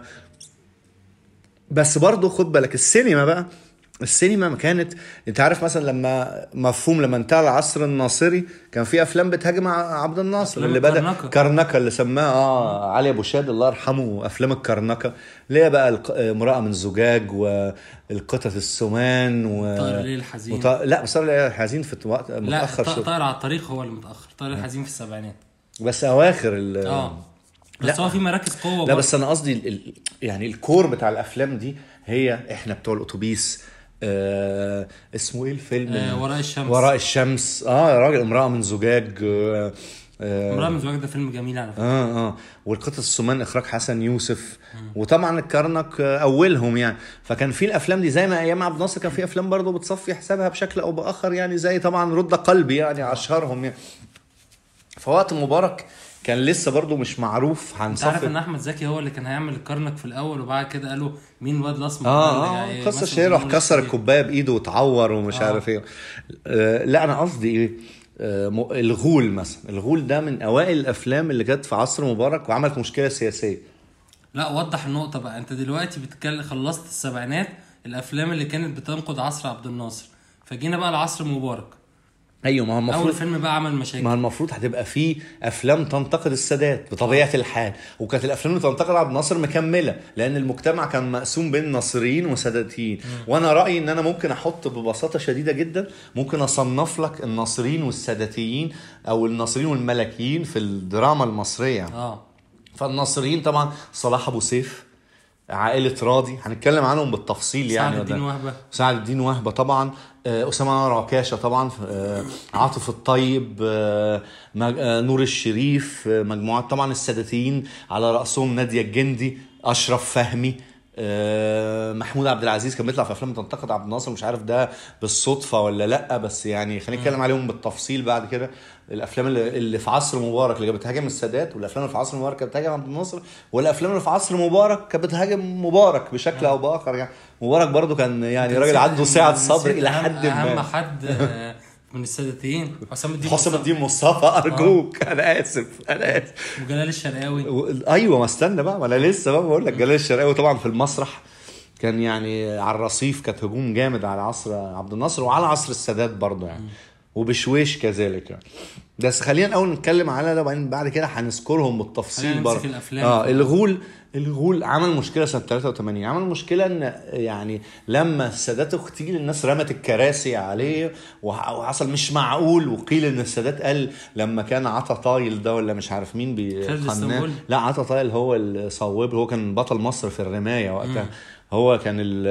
بس برضه خد بالك السينما بقى السينما ما كانت انت عارف مثلا لما مفهوم لما انتهى العصر الناصري كان في افلام بتهاجم ع- عبد الناصر أفلام اللي بدا الكرنكة. كرنكه اللي سماها اه علي ابو شاد الله يرحمه افلام الكرنكه اللي هي بقى الق- امراه من زجاج والقطط السمان و طائر الليل الحزين. وط... لا بس طائر الليل الحزين في وقت لا متاخر ط- شويه طائر على الطريق هو اللي متاخر طائر الحزين في السبعينات بس اواخر ال... اه بس لا. هو في مراكز قوه لا برضه. بس انا قصدي ال- ال- يعني الكور بتاع الافلام دي هي احنا بتوع الاتوبيس آه اسمه ايه الفيلم آه، وراء الشمس. وراء الشمس اه يا راجل امراه من زجاج آه آه امرأة من زواج ده فيلم جميل على فكره اه اه والقطط السمان اخراج حسن يوسف وطبعا الكرنك آه، اولهم يعني فكان في الافلام دي زي ما ايام عبد الناصر كان في افلام برضه بتصفي حسابها بشكل او باخر يعني زي طبعا رد قلبي يعني اشهرهم يعني فوقت مبارك كان لسه برضه مش معروف انت عارف هنصفي ان احمد زكي هو اللي كان هيعمل الكرنك في الاول وبعد كده قالوا مين الواد الاسمر ده اه اللي اه جاي قصه مثل شهير راح دور كسر الكبير؟ الكوبايه بايده واتعور ومش آه. عارف ايه آه لا انا قصدي ايه آه م- الغول مثلا الغول ده من اوائل الافلام اللي جت في عصر مبارك وعملت مشكله سياسيه لا وضح النقطه بقى انت دلوقتي بتتكلم خلصت السبعينات الافلام اللي كانت بتنقد عصر عبد الناصر فجينا بقى لعصر مبارك ايوه ما هو اول المفروض فيلم بقى عمل ما مشاكل هو المفروض هتبقى فيه افلام تنتقد السادات بطبيعه الحال وكانت الافلام اللي تنتقد عبد الناصر مكمله لان المجتمع كان مقسوم بين ناصريين وساداتيين وانا رايي ان انا ممكن احط ببساطه شديده جدا ممكن اصنف لك الناصريين والساداتيين او الناصريين والملكيين في الدراما المصريه اه فالناصريين طبعا صلاح ابو سيف عائلة راضي هنتكلم عنهم بالتفصيل يعني سعد الدين وده- وهبة. سعد الدين وهبة طبعا آه، أسامة أنور عكاشة طبعا آه، عاطف الطيب آه، مج- آه، نور الشريف آه، مجموعات طبعا الساداتيين على رأسهم نادية الجندي أشرف فهمي آه، محمود عبد العزيز كان بيطلع في افلام تنتقد عبد الناصر مش عارف ده بالصدفه ولا لا بس يعني خلينا نتكلم عليهم بالتفصيل بعد كده الافلام اللي, اللي في عصر مبارك اللي كانت بتهاجم السادات والافلام اللي في عصر مبارك كانت بتهاجم عبد الناصر والافلام اللي في عصر مبارك كانت بتهاجم مبارك بشكل او باخر يعني مبارك برضو كان يعني راجل عنده سعه صبر الى حد اهم ما حد آه، من الساداتيين حسام الدين حسام مصطفى الدين مصطفى ارجوك انا اسف انا اسف وجلال الشرقاوي و- ايوه ما استنى بقى ما انا لسه بقى بقول لك جلال الشرقاوي طبعا في المسرح كان يعني على الرصيف كانت هجوم جامد على عصر عبد الناصر وعلى عصر السادات برضه يعني وبشويش كذلك يعني بس خلينا الاول نتكلم على ده وبعدين بعد كده هنذكرهم بالتفصيل خلينا نمسك برضه الأفلام. اه الغول الغول عمل مشكله سنه 83 عمل مشكله ان يعني لما السادات اغتيل الناس رمت الكراسي عليه وح- وحصل مش معقول وقيل ان السادات قال لما كان عطا طايل ده ولا مش عارف مين خالد بيقناه اسطنبول. لا عطا طايل هو اللي صوب هو كان بطل مصر في الرمايه وقتها هو كان ال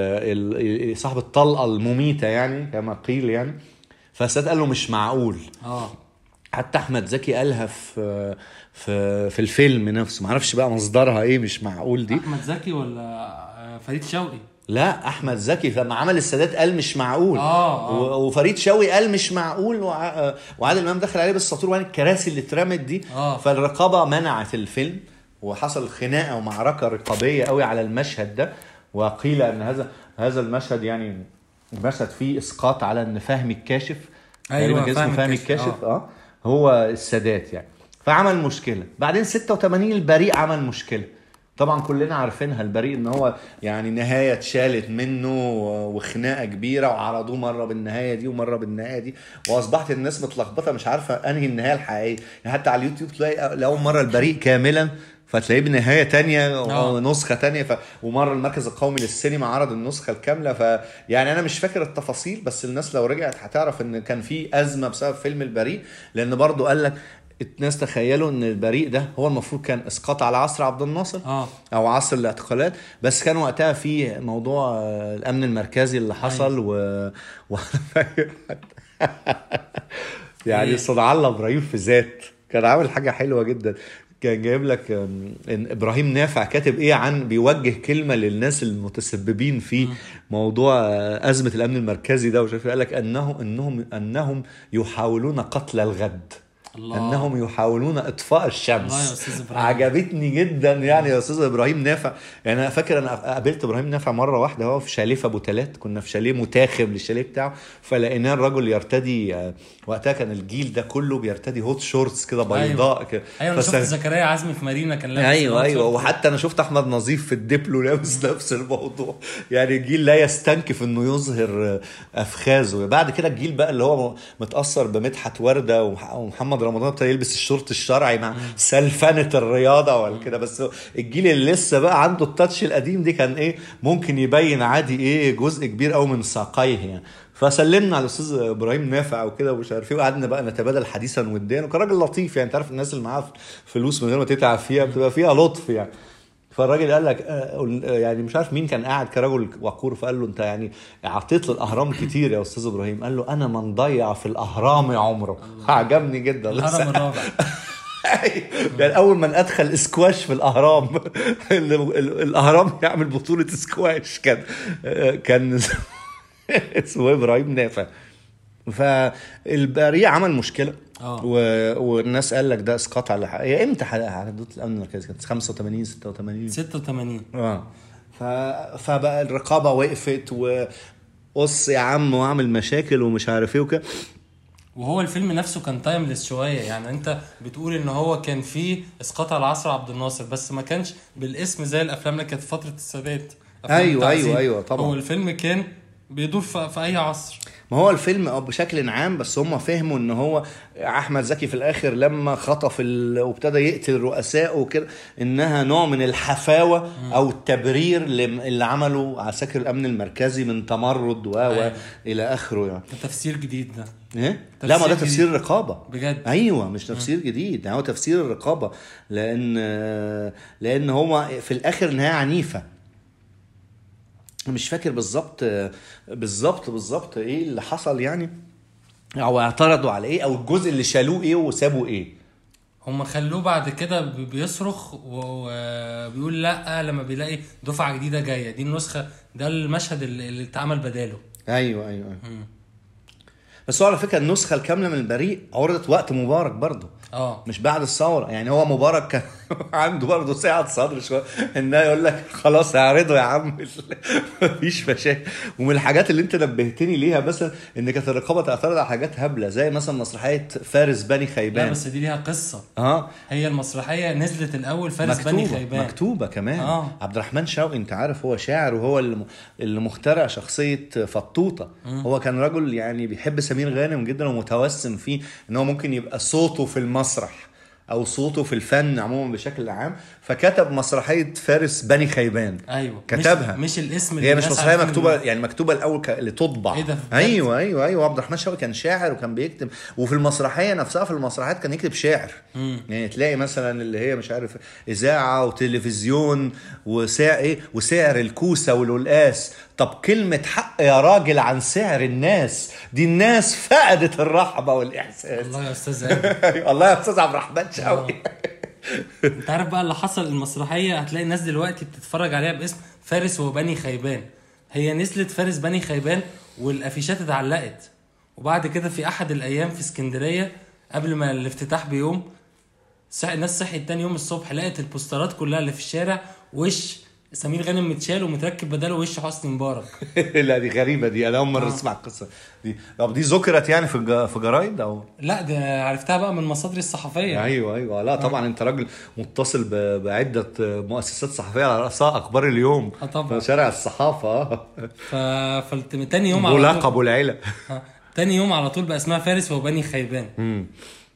ال صاحب الطلقه المميته يعني كما قيل يعني فالسادات قال له مش معقول اه حتى احمد زكي قالها في في في الفيلم نفسه معرفش بقى مصدرها ايه مش معقول دي احمد زكي ولا آه، فريد شوقي لا احمد زكي لما عمل السادات قال مش معقول آه، آه. و- وفريد شوقي قال مش معقول وع- وعادل امام دخل عليه بالسطور وبعدين الكراسي اللي اترمت دي آه. فالرقابه منعت الفيلم وحصل خناقه ومعركه رقابيه قوي على المشهد ده وقيل ان هذا هذا المشهد يعني المشهد فيه اسقاط على ان فهمي الكاشف أيوة، تقريباً كان اسمه فهمي فهمي الكاشف، الكاشف اه هو السادات يعني فعمل مشكله بعدين 86 البريء عمل مشكله طبعا كلنا عارفينها البريء ان هو يعني نهايه اتشالت منه وخناقه كبيره وعرضوه مره بالنهايه دي ومره بالنهايه دي واصبحت الناس متلخبطه مش عارفه انهي النهايه الحقيقيه يعني حتى على اليوتيوب تلاقي لاول مره البريء كاملا فتلاقيه بنهايه تانية آه. ونسخه تانية ف... ومره المركز القومي للسينما عرض النسخه الكامله ف يعني انا مش فاكر التفاصيل بس الناس لو رجعت هتعرف ان كان في ازمه بسبب فيلم البريء لان برضو قال لك الناس تخيلوا ان البريء ده هو المفروض كان اسقاط على عصر عبد الناصر اه او عصر الاعتقالات بس كان وقتها في موضوع آه، الامن المركزي اللي حصل و, و... يعني إيه؟ استدعى الله ابراهيم في ذات كان عامل حاجه حلوه جدا كان جايب لك آم، ان ابراهيم نافع كاتب ايه عن بيوجه كلمه للناس المتسببين في موضوع آه، ازمه الامن المركزي ده ومش عارف إيه. قال لك انه انهم انهم يحاولون قتل الغد الله. انهم يحاولون اطفاء الشمس الله يا أستاذ إبراهيم. عجبتني جدا يعني يا استاذ ابراهيم نافع يعني انا فاكر انا قابلت ابراهيم نافع مره واحده هو في شاليه في ابو تلات كنا في شاليه متاخم للشاليه بتاعه فلقيناه الراجل يرتدي آه، وقتها كان الجيل ده كله بيرتدي هوت شورتس كده بيضاء كده ايوه انا شفت فس- زكريا عزمي في مارينا كان لابس ايوه الهوت ايوه شورت. وحتى انا شفت احمد نظيف في الدبلو لابس نفس الموضوع يعني الجيل لا يستنكف انه يظهر افخاذه بعد كده الجيل بقى اللي هو متاثر بمدحت ورده ومح- ومحمد رمضان ابتدى يلبس الشورت الشرعي مع سلفنه الرياضه ولا كده بس الجيل اللي لسه بقى عنده التاتش القديم دي كان ايه ممكن يبين عادي ايه جزء كبير قوي من ساقيه يعني فسلمنا على الاستاذ ابراهيم نافع وكده ومش عارف ايه وقعدنا بقى نتبادل حديثا وديا وكان راجل لطيف يعني انت عارف الناس اللي معاها فلوس من غير ما تتعب فيها بتبقى فيها لطف يعني فالراجل قال لك آه، قول- آه، يعني مش عارف مين كان قاعد كرجل وقور فقال له انت يعني عطيت للاهرام كتير يا استاذ ابراهيم قال له انا من ضيع في الاهرام عمره عجبني جدا الهرم الرابع يعني اول من ادخل اسكواش في الاهرام ال- ال- الاهرام يعمل بطوله اسكواش كان كان اسمه ابراهيم نافع فالبريء عمل مشكله آه. و... والناس قال لك ده اسقاط على حق. هي امتى حدوث الامن المركزي كانت 85 86 86 اه ف... فبقى الرقابه وقفت وقص يا عم واعمل مشاكل ومش عارف ايه وكده وهو الفيلم نفسه كان تايمليس شويه يعني انت بتقول ان هو كان فيه اسقاط على عصر عبد الناصر بس ما كانش بالاسم زي الافلام اللي كانت في فتره السادات أفلام أيوة، التعذيب. أيوة، أيوة، طبعا. هو الفيلم كان بيدور في, في اي عصر ما هو الفيلم اه بشكل عام بس هم فهموا ان هو احمد زكي في الاخر لما خطف ال... وابتدى يقتل رؤسائه وكده انها نوع من الحفاوه او التبرير اللي, اللي عمله عساكر الامن المركزي من تمرد و و أيوة. الى اخره يعني ده تفسير جديد ده ايه لا ما ده تفسير تفسير رقابه بجد ايوه مش تفسير جديد يعني هو تفسير الرقابه لان لان هو في الاخر نهايه عنيفه مش فاكر بالظبط بالظبط بالظبط ايه اللي حصل يعني او اعترضوا على ايه او الجزء اللي شالوه ايه وسابوا ايه هم خلوه بعد كده بي- بيصرخ و- وبيقول لا لما بيلاقي دفعه جديده جايه دي النسخه ده المشهد اللي اللي اتعمل بداله ايوه ايوه, أيوة. بس هو على فكره النسخه الكامله من البريء عرضت وقت مبارك برضه اه مش بعد الثوره يعني هو مبارك كان عنده برضه سعه صدر شويه انه يقول لك خلاص اعرضه يا عم مفيش مشاكل ومن الحاجات اللي انت نبهتني ليها مثلا ان كانت الرقابه تعترض على حاجات هبله زي مثلا مسرحيه فارس بني لا خيبان بس دي ليها قصه اه هي المسرحيه نزلت الاول فارس بني مكتوبة خيبان مكتوبة كمان آه. آه. عبد الرحمن شوقي انت عارف هو شاعر وهو اللي اللي مخترع شخصية فطوطة هو كان رجل يعني بيحب سمير غانم جدا ومتوسم فيه ان هو ممكن يبقى صوته في المسرح او صوته في الفن عموما بشكل عام فكتب مسرحية فارس بني خيبان ايوه كتبها. مش, مش الاسم اللي هي مش الناس مسرحيه عارفين مكتوبه إنه- يعني مكتوبه الاول ك... لتطبع إيه ده بجد؟ ايوه ايوه ايوه عبد الرحمن شوقي كان شاعر وكان بيكتب وفي المسرحيه نفسها في المسرحيات كان يكتب شعر يعني تلاقي مثلا اللي هي مش عارف اذاعه وتلفزيون وسعر ايه وسعر الكوسه والقلقاس طب كلمة حق يا راجل عن سعر الناس دي الناس فقدت الرحمة والإحساس الله يا استاذ أيمن. الله يا أستاذ عبد الرحمن شوقي انت عارف بقى اللي حصل المسرحيه هتلاقي الناس دلوقتي بتتفرج عليها باسم فارس وبني خيبان هي نزلت فارس بني خيبان والافيشات اتعلقت وبعد كده في احد الايام في اسكندريه قبل ما الافتتاح بيوم صح الناس صحيت تاني يوم الصبح لقت البوسترات كلها اللي في الشارع وش سمير غانم متشال ومتركب بداله وش حسني مبارك لا دي غريبة دي أنا أول مرة أسمع القصة دي طب دي ذكرت يعني في الج- في جرايد أو لا ده عرفتها بقى من مصادري الصحفيه ايوه ايوه لا طبعا انت راجل متصل ب- بعده مؤسسات صحفيه على راسها اخبار اليوم آه طبعا. في شارع الصحافه اه ف... فتاني يوم على ولقب طول العيله ها. تاني يوم على طول بقى اسمها فارس وبني خيبان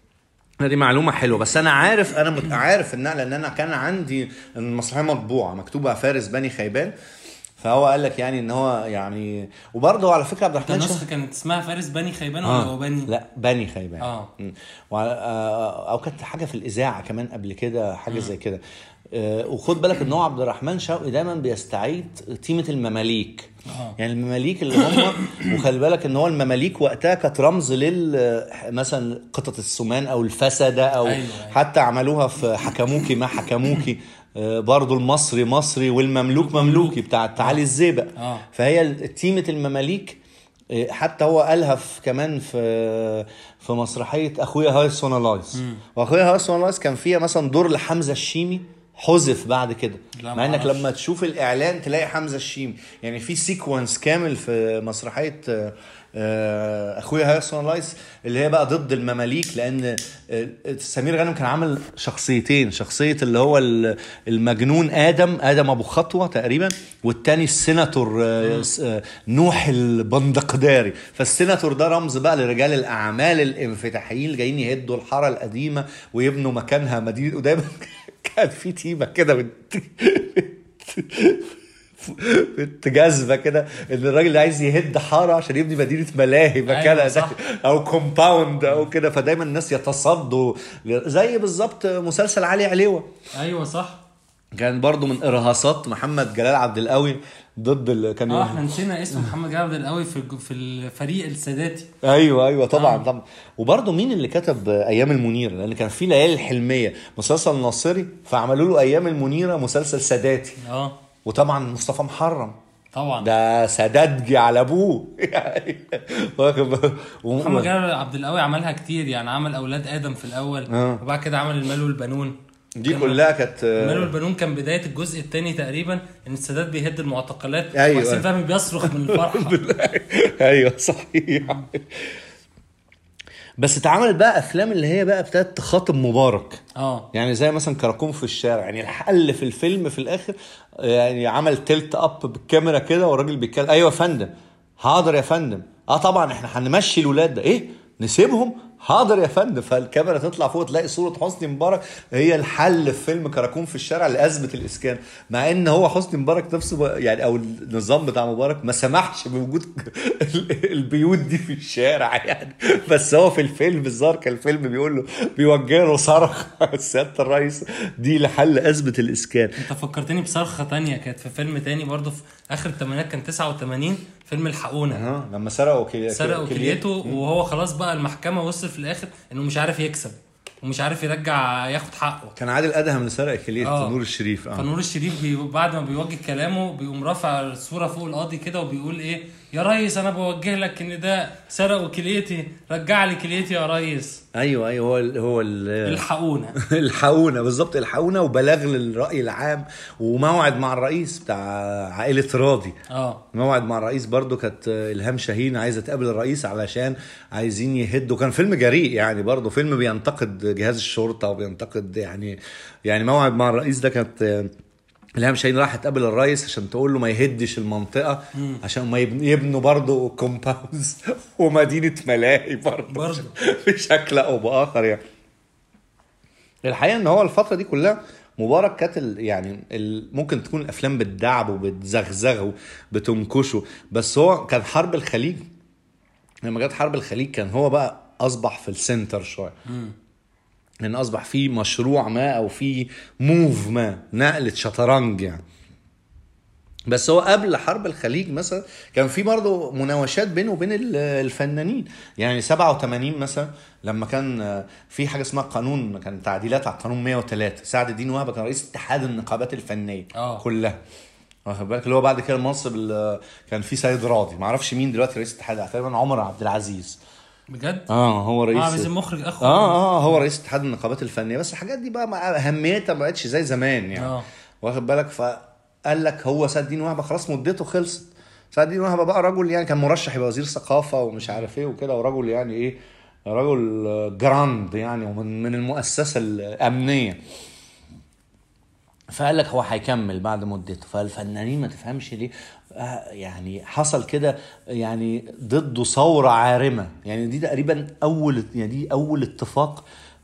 دي معلومه حلوه بس انا عارف انا مت... عارف ان لان انا كان عندي المسرحيه مطبوعه مكتوبه فارس بني خيبان فهو قال لك يعني ان هو يعني وبرضه على فكره عبد انت الرحمن النسخه شوقي- كانت اسمها فارس بني خيبان ولا آه. هو بني؟ لا بني خيبان آه. مم. وعلى آه، او كانت حاجه في الاذاعه كمان قبل كده حاجه زي كده آه، وخد بالك ان هو عبد الرحمن شوقي دايما بيستعيد تيمه المماليك آه. يعني المماليك اللي هم وخلي بالك ان هو المماليك وقتها كانت رمز لل مثلا قطط السمان او الفسده او أيوة، أيوة. حتى عملوها في حكموكي ما حكموكي آه، برضو المصري مصري والمملوك مملوكي بتاع تعالي الزيبق آه. فهي تيمه المماليك إيه، حتى هو قالها في كمان في في مسرحيه اخويا هاي سونالايز واخويا هاي سونالايز كان فيها مثلا دور لحمزه الشيمي حذف بعد كده لا، مع انك معرفش. لما تشوف الاعلان تلاقي حمزه الشيمي يعني في سيكونس كامل في مسرحيه آه، آه، اخويا هاي سونالايز اللي هي بقى ضد المماليك لان آه، سمير غانم كان عامل شخصيتين شخصيه اللي هو ال- المجنون ادم ادم ابو خطوه تقريبا والتاني السيناتور آه، س- آه، نوح البندقداري فالسيناتور ده رمز بقى لرجال الاعمال الانفتاحيين اللي جايين يهدوا الحاره القديمه ويبنوا مكانها مدينه ودايما كان في تيمه كده بت... بت جاذبه كده ان الراجل اللي عايز يهد حاره عشان يبني مدينه ملاهي مكانها أيوة صح. او كومباوند او كده فدايما الناس يتصدوا ل- زي بالظبط مسلسل علي عليوه ايوه صح كان برضو من ارهاصات محمد جلال عبد القوي ضد اللي كان اه احنا نسينا اسم محمد جابر القوي في الج- في الفريق الساداتي ايوه ايوه طبعا آه. طبعا وبرضه مين اللي كتب ايام المنيره لان كان في ليالي الحلميه مسلسل ناصري فعملوا له ايام المنيره مسلسل ساداتي اه وطبعا مصطفى محرم طبعا ده ساداتجي على ابوه يعني واخد بالك؟ و- محمد جابر عبد القوي عملها كتير يعني عمل اولاد ادم في الاول آه. وبعد كده عمل المال والبنون دي كان- كلها كانت المال والبنون كان بدايه الجزء الثاني تقريبا ان السادات بيهد المعتقلات أيوة. وحسين فهمي بيصرخ من الفرحه ايوه صحيح بس اتعملت بقى افلام اللي هي بقى ابتدت تخاطب مبارك اه يعني زي مثلا كراكون في الشارع يعني الحل في الفيلم في الاخر يعني عمل تلت اب بالكاميرا كده والراجل بيتكلم ايوه يا فندم حاضر يا فندم اه طبعا احنا هنمشي الولاد ده ايه نسيبهم حاضر يا فندم فالكاميرا تطلع فوق تلاقي صوره حسني مبارك هي الحل في فيلم كراكون في الشارع لازمه الاسكان مع ان هو حسني مبارك نفسه ب- يعني او النظام بتاع مبارك ما سمحش بوجود ال- البيوت دي في الشارع يعني بس هو في الفيلم الظاهر كان الفيلم بيقول له بيوجه له صرخ سياده الرئيس دي لحل ازمه الاسكان انت فكرتني بصرخه تانية كانت في فيلم تاني برضه في اخر الثمانينات كان 89 فيلم الحقونا اه لما سرقوا كلي... سرقوا كلي- كليته وهو خلاص بقى المحكمه وصل في الاخر انه مش عارف يكسب ومش عارف يرجع ياخد حقه كان عادل ادهم اللي سرق كليه آه. نور الشريف اه فنور الشريف بي... بعد ما بيوجه كلامه بيقوم رافع الصوره فوق القاضي كده وبيقول ايه يا ريس انا بوجه لك ان ده سرقوا كليتي رجع لي كليتي يا ريس ايوه ايوه هو ال... هو ال... الحقونا الحقونا بالظبط الحقونا وبلاغ للراي العام وموعد مع الرئيس بتاع عائله راضي اه موعد مع الرئيس برضو كانت الهام شاهين عايزه تقابل الرئيس علشان عايزين يهدوا كان فيلم جريء يعني برضو فيلم بينتقد جهاز الشرطه وبينتقد يعني يعني موعد مع الرئيس ده كانت الهام شاهين راحت تقابل الرئيس عشان تقول له ما يهدش المنطقه عشان ما يبن- يبنوا برضو كومباوندز ومدينه ملاهي برضو برضو. بشكل او باخر يعني الحقيقه ان هو الفتره دي كلها مبارك كانت ال- يعني ال- ممكن تكون الافلام بتدعبه بتزغزغه بتنكشه بس هو كان حرب الخليج لما جت حرب الخليج كان هو بقى اصبح في السنتر شويه ان اصبح في مشروع ما او في موف ما نقله شطرنج يعني بس هو قبل حرب الخليج مثلا كان في برضه مناوشات بينه وبين ال- الفنانين يعني 87 مثلا لما كان آه، في حاجه اسمها قانون كان تعديلات على قانون 103 سعد الدين وهبه كان رئيس اتحاد النقابات الفنيه آه. كلها واخد بالك اللي هو بعد كده المنصب اللي كان فيه سيد راضي ما اعرفش مين دلوقتي رئيس الاتحاد تقريبا عمر عبد العزيز بجد اه هو رئيس اه بس المخرج اخو اه اه هو رئيس اتحاد النقابات الفنيه بس الحاجات دي بقى مع اهميتها ما بقتش زي زمان يعني آه. واخد بالك فقال لك هو سعد الدين وهبه خلاص مدته خلصت سعد الدين وهبه بقى رجل يعني كان مرشح يبقى وزير ثقافه ومش عارف ايه وكده ورجل يعني ايه رجل جراند يعني ومن من المؤسسه الامنيه فقال لك هو هيكمل بعد مدته فالفنانين ما تفهمش ليه آه، يعني حصل كده يعني ضده ثوره عارمه يعني دي تقريبا اول يعني دي اول اتفاق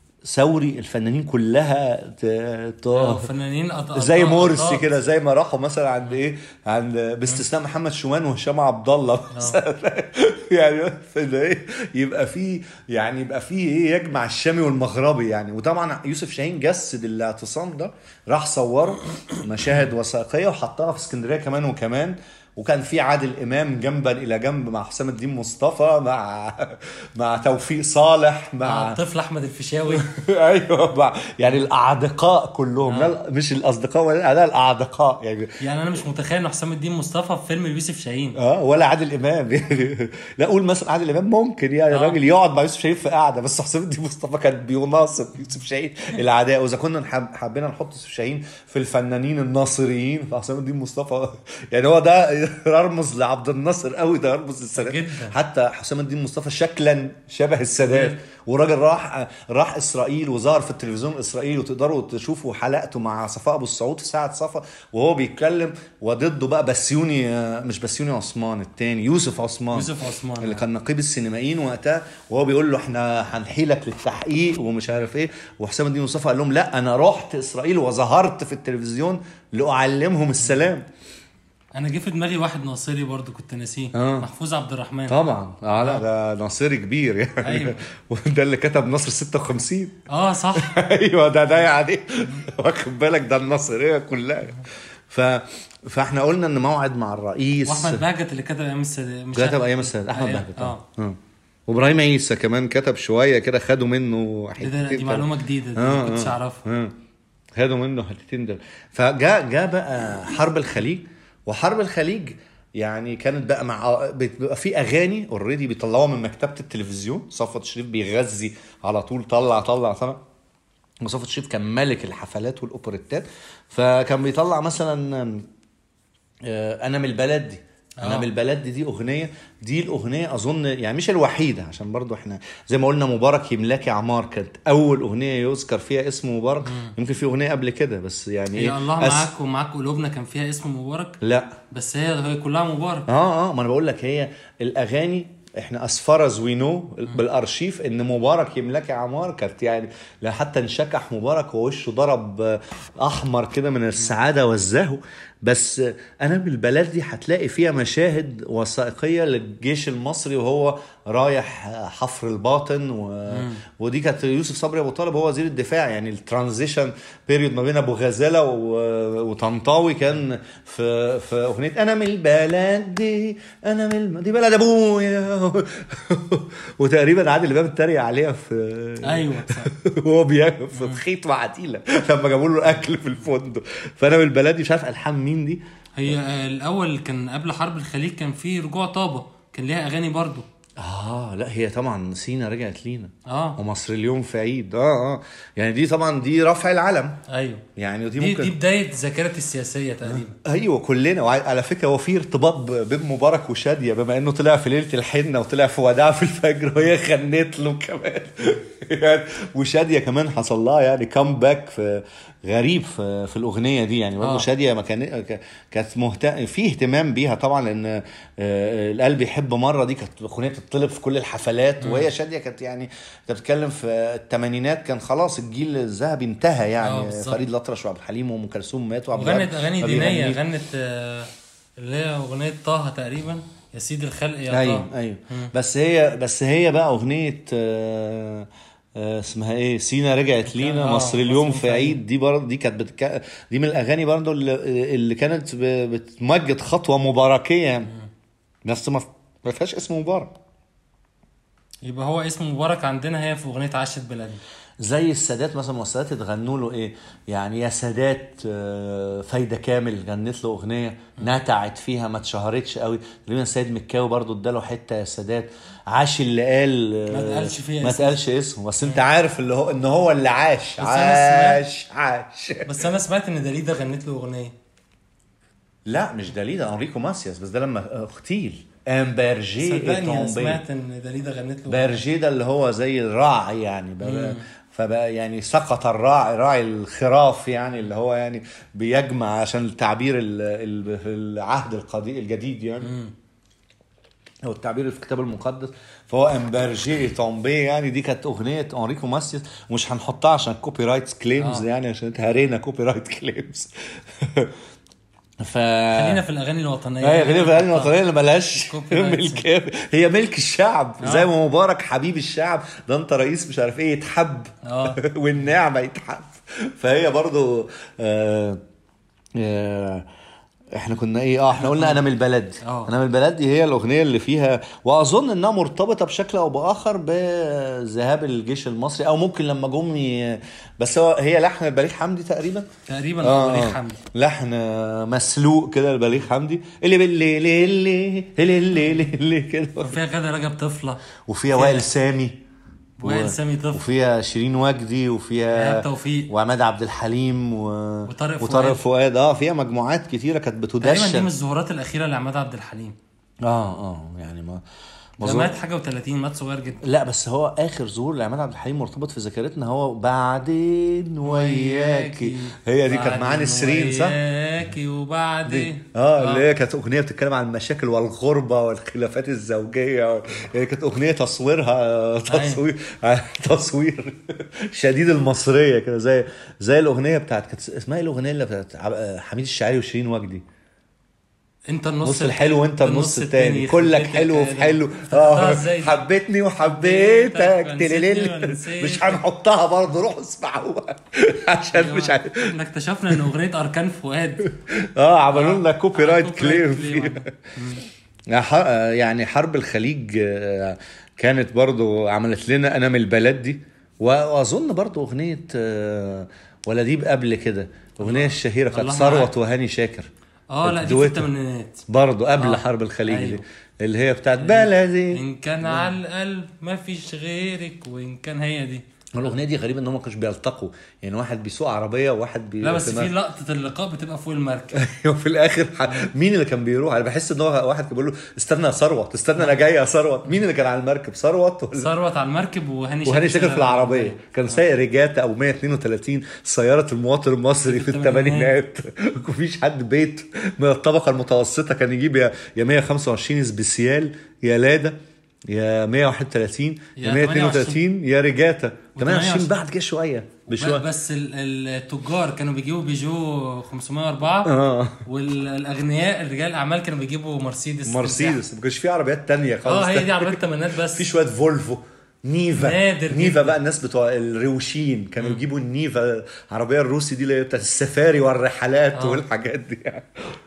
ثوري الفنانين كلها ت... ت... آه، فنانين أط- زي أط- مرسي أط- كده زي ما راحوا مثلا عند ايه عند باستثناء محمد شومان وهشام عبد الله مثلا يعني في ده ايه يبقى في يعني يبقى في ايه يجمع الشامي والمغربي يعني وطبعا يوسف شاهين جسد الاعتصام ده راح صوره مشاهد وثائقيه وحطها في اسكندريه كمان وكمان وكان في عادل امام جنبا الى جنب مع حسام الدين مصطفى مع مع توفيق صالح مع مع الطفل احمد الفيشاوي ايوه مع يعني الاعدقاء كلهم لا مش الاصدقاء ولا لا الاعدقاء يعني يعني انا مش متخيل ان حسام الدين مصطفى في فيلم يوسف شاهين اه ولا عادل امام يعني لا اقول مثلا عادل امام ممكن يعني آه. الراجل يقعد مع يوسف شاهين في قعده بس حسام الدين مصطفى كان بيناصب يوسف شاهين العداء واذا كنا نحب- حبينا نحط يوسف شاهين في الفنانين الناصريين فحسام الدين مصطفى يعني هو ده رمز لعبد الناصر قوي ده رمز للسادات جدا. حتى حسام الدين مصطفى شكلا شبه السادات وراجل راح راح اسرائيل وظهر في التلفزيون الاسرائيلي وتقدروا تشوفوا حلقته مع صفاء ابو السعود في ساعه صفا وهو بيتكلم وضده بقى بسيوني آه، مش بسيوني عثمان التاني يوسف عثمان يوسف عثمان. اللي كان نقيب السينمائيين وقتها وهو بيقول له احنا هنحيلك للتحقيق ومش عارف ايه وحسام الدين مصطفى قال لهم لا انا رحت اسرائيل وظهرت في التلفزيون لاعلمهم السلام انا جه في دماغي واحد ناصري برضو كنت ناسيه آه. محفوظ عبد الرحمن طبعا اه لا ده ناصري كبير يعني أيوة. وده اللي كتب نصر 56 اه صح ايوه ده ده يعني واخد بالك ده النصريه كلها ف فاحنا قلنا ان موعد مع الرئيس واحمد بهجت اللي كتب ايام السادات مش كتب ايام السادات احمد أيام- بهجت اه اه وابراهيم عيسى كمان كتب شويه كده خدوا منه دي, ده- حتتين دي معلومه جديده دي آه، ما كنتش آه. اعرفها آه. خدوا منه حتتين دول فجاء جاء بقى حرب الخليج وحرب الخليج يعني كانت بقى مع بيبقى في اغاني اوريدي بيطلعوها من مكتبه التلفزيون صفوت شريف بيغذي على طول طلع طلع طلع وصفوت شريف كان ملك الحفلات والاوبريتات فكان بيطلع مثلا آه، انا من البلد دي انا آه. بالبلد دي اغنيه دي الاغنيه اظن يعني مش الوحيده عشان برضو احنا زي ما قلنا مبارك يملاكي عمار كانت اول اغنيه يذكر فيها اسم مبارك يمكن في اغنيه قبل كده بس يعني هي ايه الله أس- معاك ومعاك قلوبنا كان فيها اسم مبارك لا بس هي هي كلها مبارك اه اه ما انا بقول لك هي الاغاني احنا as far as we know بالارشيف ان مبارك يملكي عمار كانت يعني لا حتى انشكح مبارك ووشه ضرب آه، احمر كده من السعاده والزهو بس آه، انا بالبلد دي هتلاقي فيها مشاهد وثائقيه للجيش المصري وهو رايح آه، حفر الباطن و... ودي كانت يوسف صبري ابو طالب هو وزير الدفاع يعني الترانزيشن بيريود ما بين ابو غزاله و... وطنطاوي كان في في اغنيه انا من البلد دي انا من الم... دي بلد ابويا وتقريبا عادل امام اتريق عليها في ايوه صح. وهو بياكل في خيط وعتيله لما جابوا له اكل في الفندق فانا من البلد دي مش عارف الحان مين دي هي آه، الاول كان قبل حرب الخليج كان في رجوع طابه كان ليها اغاني برضو اه لا هي طبعا سينا رجعت لينا اه ومصر اليوم في عيد اه اه يعني دي طبعا دي رفع العلم ايوه يعني ودي دي ممكن دي بدايه ذاكرتي السياسيه تقريبا ايوه كلنا وعلى فكره هو في ارتباط ب- بين مبارك وشاديه بما انه طلع في ليله الحنه وطلع في وداع في الفجر وهي غنت له كمان يعني وشاديه كمان حصل لها يعني كام باك في غريب في, في الاغنيه دي يعني برضه آه. شاديه ما كان ك- كانت مهتم في اهتمام بيها طبعا لان آه، القلب يحب مره دي كانت اغنيه بتطلب في كل الحفلات وهي شاديه كانت يعني انت بتتكلم في الثمانينات كان خلاص الجيل الذهبي انتهى آه، يعني بالظبط. فريد الأطرش وعبد الحليم وام كلثوم ماتوا وعبد وغنت الوهاب اغاني ما دينيه بيغنيش. غنت آه، اللي هي اغنيه طه تقريبا يا سيدي الخلق يا ايوه طه ايوه بس هي بس هي بقى اغنيه آه، آه، اسمها ايه سينا رجعت لينا آه، مصر اليوم مصر في عيد دي برضه دي كانت بتك... دي من الاغاني برضه اللي, اللي كانت ب- بتمجد خطوه مباركيه بس ما ما فيهاش اسم مبارك يبقى هو اسم مبارك عندنا هي في اغنيه عاشت بلادي زي السادات مثلا والسادات اتغنوا له ايه يعني يا سادات آه، فايده كامل غنت له اغنيه نتعت فيها ما اتشهرتش قوي تقريبا سيد مكاوي برضو اداله حته يا سادات عاش اللي قال آه، ما اتقالش فيها ما اسمه. اتقالش اسمه بس انت عارف اللي هو ان هو اللي عاش أنا سمعت- عاش عاش بس انا سمعت ان داليدا غنت له اغنيه لا مش داليدا انريكو ماسياس بس ده لما اغتيل ام بيرجي صدقني انا إيتومبي. سمعت ان داليدا غنت له أغنية. بيرجي ده اللي هو زي الراعي يعني بقى فبقى يعني سقط الراعي راعي الخراف يعني اللي هو يعني بيجمع عشان التعبير ال- ال- في العهد القديم الجديد يعني او التعبير اللي في الكتاب المقدس فهو امبرجي تومبي يعني دي كانت اغنيه انريكو ماسيس مش هنحطها عشان كوبي رايت كليمز آه. يعني عشان اتهرينا كوبي رايت كليمز ف خلينا في الاغاني الوطنيه هي غير الاغاني الوطنيه اللي ملهاش كوبي رايت. ملك هي ملك الشعب زي ما مبارك حبيب الشعب ده انت رئيس مش عارف ايه يتحب اه. والنعمه يتحب فهي برضو آه آه احنا كنا ايه اه احنا قلنا انا من البلد اه. انا من البلد دي هي الاغنيه اللي فيها واظن انها مرتبطه بشكل او باخر بذهاب الجيش المصري او ممكن لما جم ي- بس هو هي لحن بليغ حمدي تقريبا تقريبا اه وليد حمدي لحن مسلوق كده لبليغ حمدي اللي باللي اللي اللي اللي اللي اللي كده وفيها غادة رجب طفله وفيها وائل سامي وائل و- سامي طفل وفيها شيرين وجدي وفيها إيهاب توفيق. وعماد عبد الحليم و... وطارق وطارق فؤاد. فؤاد اه فيها مجموعات كتيره كانت تقريبا دي من بتدشن الظهورات الاخيره لعماد عبد الحليم اه اه يعني ما ما ده ظن- مات حاجه و30 مات صغير جدا لا بس هو اخر ظهور لعماد عبد الحليم مرتبط في ذاكرتنا هو بعدين وياكي هي دي كانت معاه نسرين صح؟ وياكي وبعدين اه اللي هي كانت اغنيه بتتكلم عن المشاكل والغربه والخلافات الزوجيه يعني كانت اغنيه تصويرها تصوير تصوير شديد المصريه كده زي زي الاغنيه بتاعت كانت اسمها ايه الاغنيه اللي بتاعت عب- حميد الشاعري وشيرين وجدي انت النص نص الحلو وانت النص التاني كلك خليتك حلو في حلو افتكرتها ازاي دي؟ حبيتني وحبيتك ونسيتني تليليل ونسيتك. مش هنحطها برضه روحوا اسمعوها عشان مش عارف احنا اكتشفنا ان اغنيه اركان فؤاد اه عملوا لنا كوبي آه، رايت كوبي كليم رايت فيها كليم. يا ح- آه، يعني حرب الخليج آه، كانت برضو عملت لنا انا من البلد دي واظن برضو اغنيه آه، ولا دي قبل كده اغنيه الشهيره بتاعت الله ثروت معاك. وهاني شاكر اه لا دي في دويتو. الثمانينات برضو قبل آه، حرب الخليج أيوه. دي اللي هي بتاعت بلدي ان كان على القلب ما فيش غيرك وان كان هي دي الاغنيه دي غريبه ان هم ما كانوش بيلتقوا يعني واحد بيسوق عربيه وواحد بي لا بس في مركب. لقطه اللقاء بتبقى فوق المركب وفي الاخر ح- مين اللي كان بيروح انا بحس ان هو واحد كان بيقول له استنى يا ثروت استنى انا جاي يا ثروت مين اللي كان على المركب ثروت ولا ثروت على المركب وهاني وهاني شاكر في العربيه كان سايق ريجاتا او 132 سياره المواطن المصري في الثمانينات مفيش حد بيت من الطبقه المتوسطه كان يجيب يا يا 125 سبيسيال يا لادا يا 131 يا يا 132 يا ريجاتا و 28 بعد كده شويه بشويه بس ال- التجار كانوا بيجيبوا بيجو 504 اه والاغنياء الرجال الاعمال كانوا بيجيبوا مرسيدس مرسيدس ما كانش في عربيات تانية خالص اه هي دي عربيات الثمانينات بس في شويه فولفو نيفا نادر نيفا جداً. بقى الناس بتوع الروشين كانوا يجيبوا النيفا العربيه الروسي دي اللي هي بتاعت السفاري والرحلات آه. والحاجات دي يعني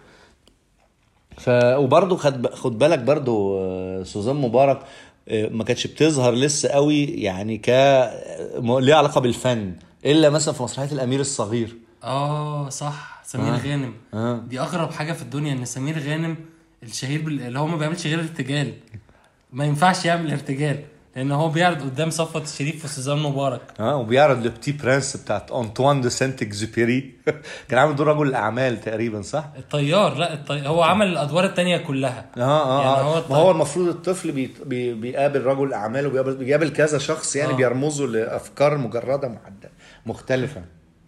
ف وبرضه خد خد بالك برضه آه، سوزان مبارك آه، ما كانتش بتظهر لسه قوي يعني ك م- ليها علاقه بالفن الا مثلا في مسرحيه الامير الصغير اه صح سمير آه. غانم آه. دي اغرب حاجه في الدنيا ان سمير غانم الشهير بال... اللي هو ما بيعملش غير ارتجال ما ينفعش يعمل ارتجال لان هو بيعرض قدام صفوت الشريف وسوزان مبارك اه وبيعرض لو بتي برنس بتاعت انطوان دو سانت اكزوبيري كان عامل دور رجل الاعمال تقريبا صح؟ الطيار لا الطي... هو عمل الادوار التانية كلها اه اه, يعني آه. هو ما هو المفروض الطفل بي بي بيقابل رجل اعمال وبيقابل بيقابل كذا شخص يعني آه. آه. بيرمزوا لافكار مجرده محدده مختلفه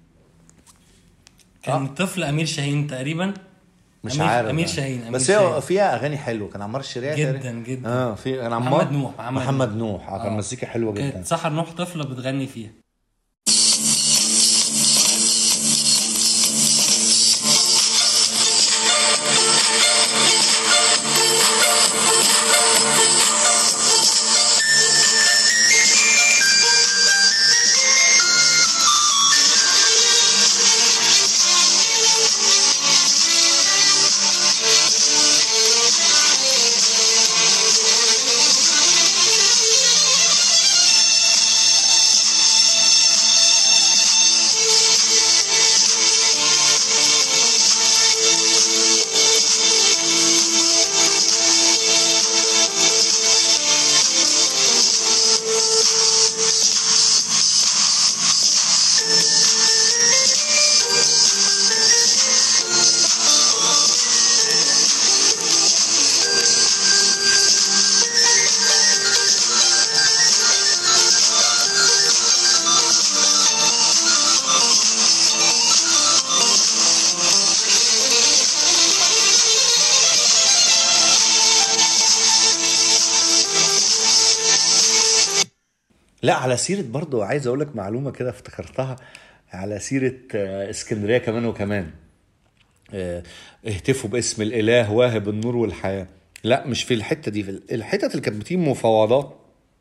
كان طفل امير شاهين تقريبا مش أمير- عارف أمير أنا. شاهين، أمير بس هي شاهين. فيها اغاني حلوه كان عمار الشريعه جدا تقريبا. جدا اه في كان عمار محمد نوح، محمد محمد نوح اه كان مزيكا حلوه جدا كانت سحر نوح طفله بتغني فيها لا على سيره برضو عايز اقول لك معلومه كده افتكرتها على سيره آه، اسكندريه كمان وكمان آه، اهتفوا باسم الاله واهب النور والحياه لا مش في الحته دي في الحتت اللي كانت بتيجي مفاوضات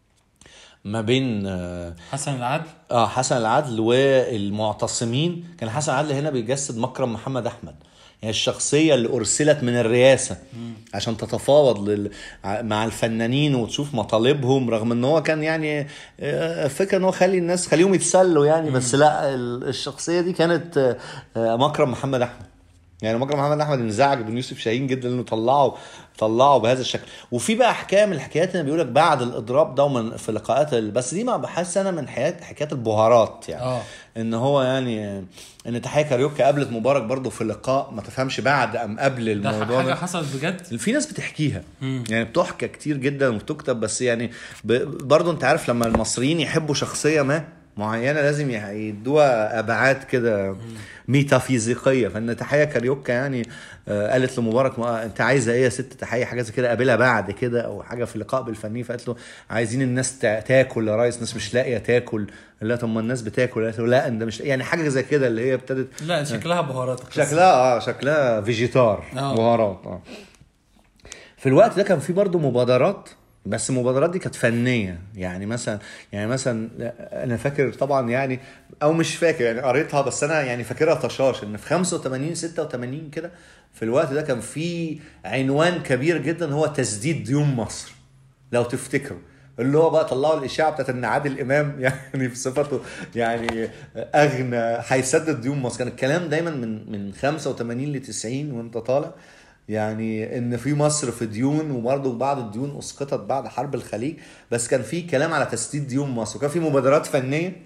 ما بين آه، حسن العدل اه حسن العدل والمعتصمين كان حسن العدل هنا بيجسد مكرم محمد احمد يعني الشخصيه اللي ارسلت من الرئاسه عشان تتفاوض لل... ع- مع الفنانين وتشوف مطالبهم رغم ان هو كان يعني آه، فكره ان هو خلي الناس خليهم يتسلوا يعني بس لا ال- الشخصيه دي كانت آه، آه، مكرم محمد احمد يعني مكرم محمد احمد انزعج من يوسف شاهين جدا انه طلعه طلعه بهذا الشكل وفي بقى حكايه من الحكايات اللي بيقول لك بعد الاضراب ده ومن في لقاءات ال- بس دي ما بحس انا من حكايات حكايات البهارات يعني آه. ان هو يعني ان تحية كاريوكا قابلت مبارك برضه في لقاء ما تفهمش بعد ام قبل ده الموضوع حاجه ده حصلت بجد في ناس بتحكيها يعني بتحكى كتير جدا وبتكتب بس يعني ب... برضه انت عارف لما المصريين يحبوا شخصيه ما معينه لازم يح- يدوها ابعاد كده ميتافيزيقيه فان تحيه كاريوكا يعني آه، قالت لمبارك ما انت عايزه ايه يا ست تحيه حاجه زي كده قابلها بعد كده او حاجه في لقاء بالفني فقالت له عايزين الناس تا- تاكل يا ريس الناس مش لاقيه تاكل قال لها طب ما الناس بتاكل قالت له لا انت مش يعني حاجه زي كده اللي هي ابتدت لا شكلها بهارات القصة. شكلها اه شكلها فيجيتار آه. بهارات اه في الوقت ده كان في برضه مبادرات بس المبادرات دي كانت فنيه يعني مثلا يعني مثلا انا فاكر طبعا يعني او مش فاكر يعني قريتها بس انا يعني فاكرها طشاش ان في 85 86 كده في الوقت ده كان في عنوان كبير جدا هو تسديد ديون مصر لو تفتكروا اللي هو بقى طلعوا الاشاعه بتاعت ان عادل امام يعني بصفته يعني اغنى هيسدد ديون مصر كان الكلام دايما من من 85 ل 90 وانت طالع يعني ان في مصر في ديون وبرضه بعض الديون اسقطت بعد حرب الخليج بس كان في كلام على تسديد ديون مصر وكان في مبادرات فنيه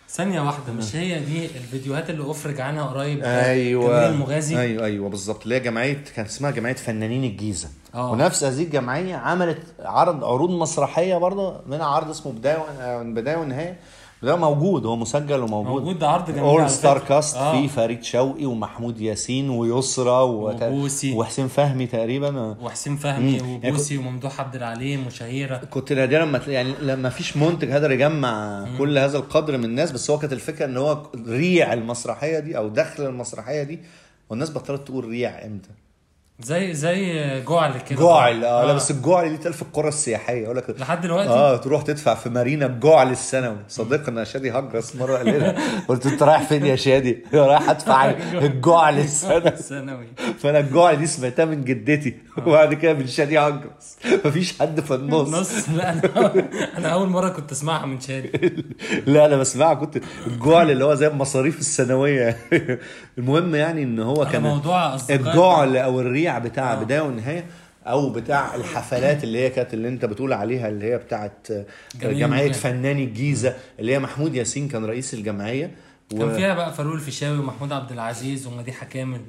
ثانيه واحده مش هي دي الفيديوهات اللي افرج عنها قريب ايوه جميل المغازي ايوه ايوه بالظبط اللي هي جمعيه كانت اسمها جمعيه فنانين الجيزه آه. ونفس هذه الجمعيه عملت عرض عروض مسرحيه برضه منها عرض اسمه بدايه و- بدايه ونهايه ده موجود هو مسجل وموجود موجود، ده عرض جميل اول على ستار فكرة. كاست آه. فيه فريد شوقي ومحمود ياسين ويسرى وت- وبوسي. وحسين فهمي تقريبا وحسين فهمي مم. يعني وبوسي وممدوح عبد العليم وشهيره كنت نادرا ما تلاقي- يعني لما فيش منتج قادر يجمع كل هذا القدر من الناس بس هو كانت الفكره ان هو ريع المسرحيه دي او دخل المسرحيه دي والناس بطلت تقول ريع امتى زي زي جعل كده جعل اه لا بس الجعل دي تقال في القرى السياحيه يقول لك لحد دلوقتي اه تروح تدفع في مارينا بجعل السنوي صديقنا شادي هجرس مره قال لنا قلت له انت رايح فين يا شادي؟ رايح ادفع الجعل السنوي ثانوي فانا الجعل دي سمعتها من جدتي وبعد كده من شادي هجرس مفيش حد في النص نص لا انا انا اول مره كنت اسمعها من شادي لا انا بسمعها كنت الجعل اللي هو زي المصاريف السنويه المهم يعني ان هو أنا كان موضوع أصدقائي- الجعل او الريع بتاع بدايه ونهايه او بتاع الحفلات اللي هي كانت اللي انت بتقول عليها اللي هي بتاعت جميل جمعيه ممكن. فناني الجيزه اللي هي محمود ياسين كان رئيس الجمعيه كان فيها بقى فاروق الفيشاوي ومحمود عبد العزيز ومديحه كامل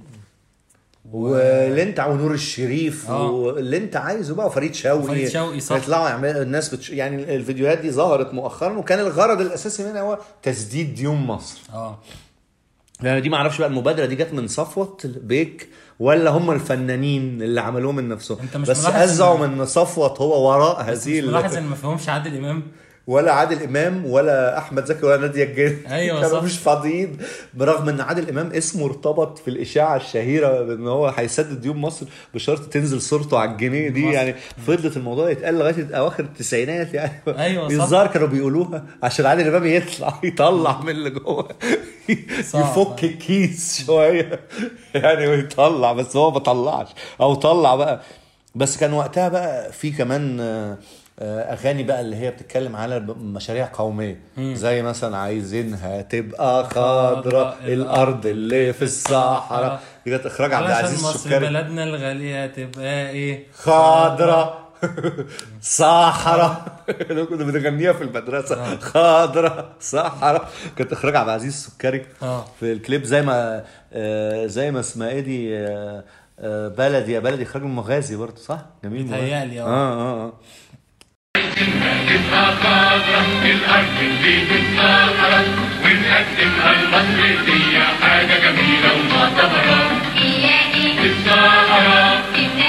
واللي انت ونور الشريف آه. واللي انت عايزه بقى وفريد شوقي وفريد شوقي، صح. يطلعوا يعملوا الناس بتش... يعني الفيديوهات دي ظهرت مؤخرا وكان الغرض الاساسي منها هو تسديد ديون مصر اه يعني دي ما اعرفش بقى المبادره دي جت من صفوت بيك ولا هم الفنانين اللي عملوه من نفسهم أنت مش بس ملاحظ اذعوا إن- من صفوت هو وراء بس هذه مش ال- ملاحظ ان ما فيهمش عادل امام ولا عادل امام ولا احمد زكي ولا ناديه الجن أيوة كانوا صح. مش فاضيين برغم ان عادل امام اسمه ارتبط في الاشاعه الشهيره بان هو هيسدد ديون مصر بشرط تنزل صورته على الجنيه دي مصر. يعني فضلت الموضوع يتقال لغايه اواخر التسعينات يعني أيوة صح. الظاهر كانوا بيقولوها عشان عادل امام يطلع يطلع من اللي جوه صعب. يفك الكيس شويه يعني ويطلع بس هو ما طلعش او طلع بقى بس كان وقتها بقى في كمان آه، آه، اغاني بقى اللي هي بتتكلم على مشاريع قوميه زي مثلا عايزينها تبقى خضراء الارض اللي في الصحراء دي كانت اخراج عبد علشان العزيز مصر السكري بلدنا الغاليه تبقى ايه خضراء صحراء اللي كنا بنغنيها في المدرسه خضراء صحراء كانت اخراج عبد العزيز السكري آه. في الكليب زي ما آه، زي ما اسمها ايه دي آه، آه، بلدي يا بلدي اخراج المغازي برضه صح جميل المغازي. بيتهيألي، آه. اه اه اه تبقى خضرة الأرض اللي في الصحراء ونقدمها لمصر دي حاجة جميلة ومعتبرة في الصحراء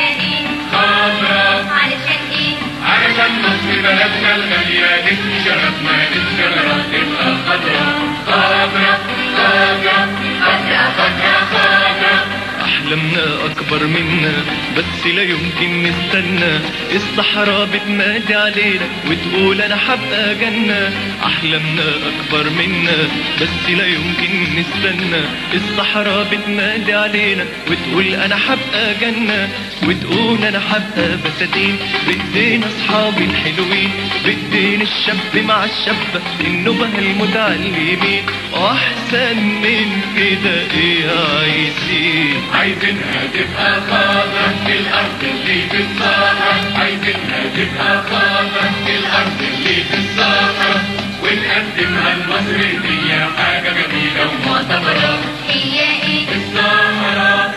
خضرة علشان مصر بلدنا الغالية نسقي شرفنا للشجرة تبقى خضرة خضرة خضرة خضرة خضرة خضرة أحلامنا أكبر منا بس لا يمكن نستنى الصحراء بتنادي علينا وتقول أنا حبقى جنة أحلامنا أكبر منا بس لا يمكن نستنى الصحراء بتنادي علينا وتقول أنا حبقى جنة وتقول أنا حبقى بساتين بإيدينا أصحابي الحلوين بإيدين الشاب مع الشابة النبه المتعلمين وأحسن من كده إيه عايزين عايزينها تبقى خضرة الأرض اللي في الصحراء عايزينها تبقى خضرة الأرض اللي في الصحراء ونقدمها لمصر دي حاجة جميلة ومعتبرة الصحراء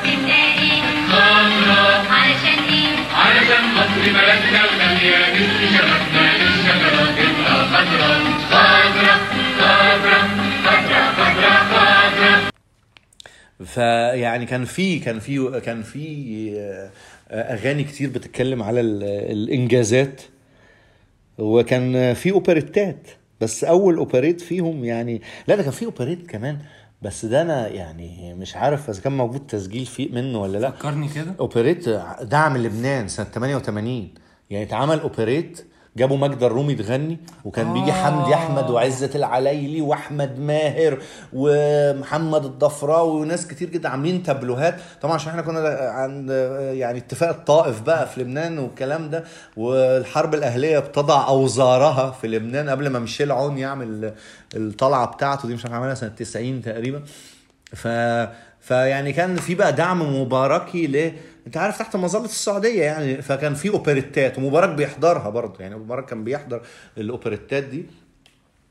خضرة علشان مصر بلدنا الغالية نسقي شرفنا للشجرة تبقى خضرة خضرة خضرة خضرة خضرة خضرة فيعني كان في كان في كان في آه، اغاني كتير بتتكلم على ال- الانجازات وكان في اوبريتات بس اول اوبريت فيهم يعني لا ده كان في اوبريت كمان بس ده انا يعني مش عارف اذا كان موجود تسجيل فيه منه ولا لا فكرني كده اوبريت دعم لبنان سنه 88 يعني اتعمل اوبريت جابوا ماجدة الرومي تغني وكان بيجي حمدي احمد وعزة العلايلي واحمد ماهر ومحمد الضفراوي وناس كتير جدا عاملين تابلوهات طبعا عشان احنا كنا عند يعني اتفاق الطائف بقى في لبنان والكلام ده والحرب الاهليه بتضع اوزارها في لبنان قبل ما ميشيل عون يعمل الطلعه بتاعته دي مش عارف عملها سنه 90 تقريبا ف فيعني كان في بقى دعم مباركي ل انت عارف تحت مظله السعوديه يعني فكان في اوبريتات ومبارك بيحضرها برضه يعني مبارك كان بيحضر الاوبريتات دي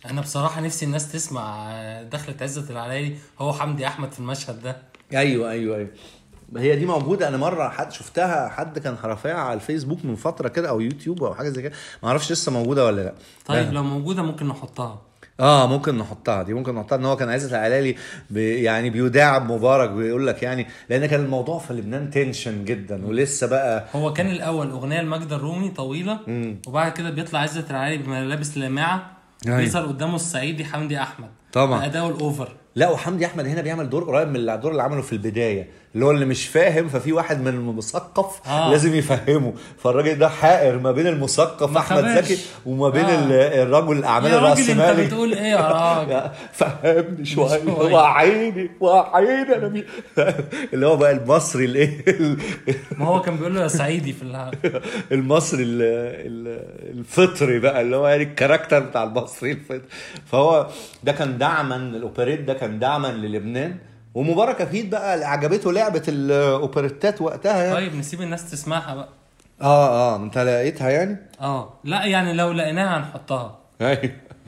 انا بصراحه نفسي الناس تسمع آه، دخلة عزت العلايلي هو حمدي احمد في المشهد ده ايوه ايوه ايوه هي دي موجوده انا مره حد شفتها حد كان رافعها على الفيسبوك من فتره كده او يوتيوب او حاجه زي كده ما اعرفش لسه موجوده ولا لا طيب لا. لو موجوده ممكن نحطها اه ممكن نحطها دي ممكن نحطها ان هو كان عايز العلالي بي يعني بيداعب مبارك بيقول لك يعني لان كان الموضوع في لبنان تنشن جدا ولسه بقى هو كان الاول اغنيه لماجدة الرومي طويله وبعد كده بيطلع عزت العلايلي بملابس لامعه أيوة. بيظهر قدامه الصعيدي حمدي احمد طبعا. باداؤه الاوفر لا وحمدي احمد هنا بيعمل دور قريب من الدور اللي عمله في البدايه اللي هو اللي مش فاهم ففي واحد من المثقف آه. آه. لازم يفهمه فالراجل ده حائر ما بين المثقف ما احمد خباش. زكي وما بين آه. آه. الرجل الاعمال يا راجل انت الراسمالي بتقول ايه يا راجل فهمني شويه شوية. وعيني وعيني انا مين اللي هو بقى المصري الايه ما هو كان بيقول له يا صعيدي في الها... المصري ال- ال- الفطري بقى اللي هو يعني الكاركتر بتاع المصري الفطري فهو ده كان دعما الاوبريت ده كان دعما للبنان ومبارك اكيد بقى اللي عجبته لعبه الاوبريتات وقتها يعني طيب نسيب الناس تسمعها بقى اه اه انت لقيتها يعني اه لا يعني لو لقيناها هنحطها ايوه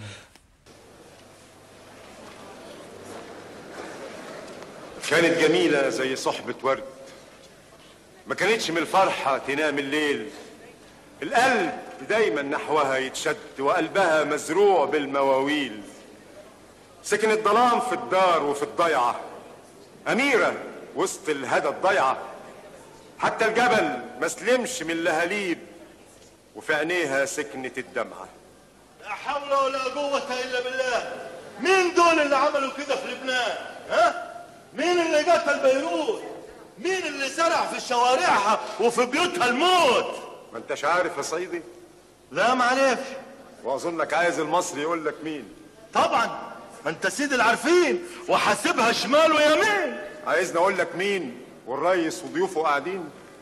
كانت جميلة زي صحبة ورد ما كانتش من الفرحة تنام الليل القلب دايما نحوها يتشد وقلبها مزروع بالمواويل سكن الظلام في الدار وفي الضيعة أميرة وسط الهدى الضيعة حتى الجبل ما سلمش من لهاليب وفي عينيها سكنت الدمعة لا حول ولا قوة إلا بالله مين دول اللي عملوا كده في لبنان ها مين اللي قتل بيروت مين اللي زرع في شوارعها وفي بيوتها الموت ما انتش عارف يا صيدي لا معلش واظنك عايز المصري يقول لك مين طبعا ما انت سيد العارفين وحاسبها شمال ويمين عايزني اقول لك مين والريس وضيوفه قاعدين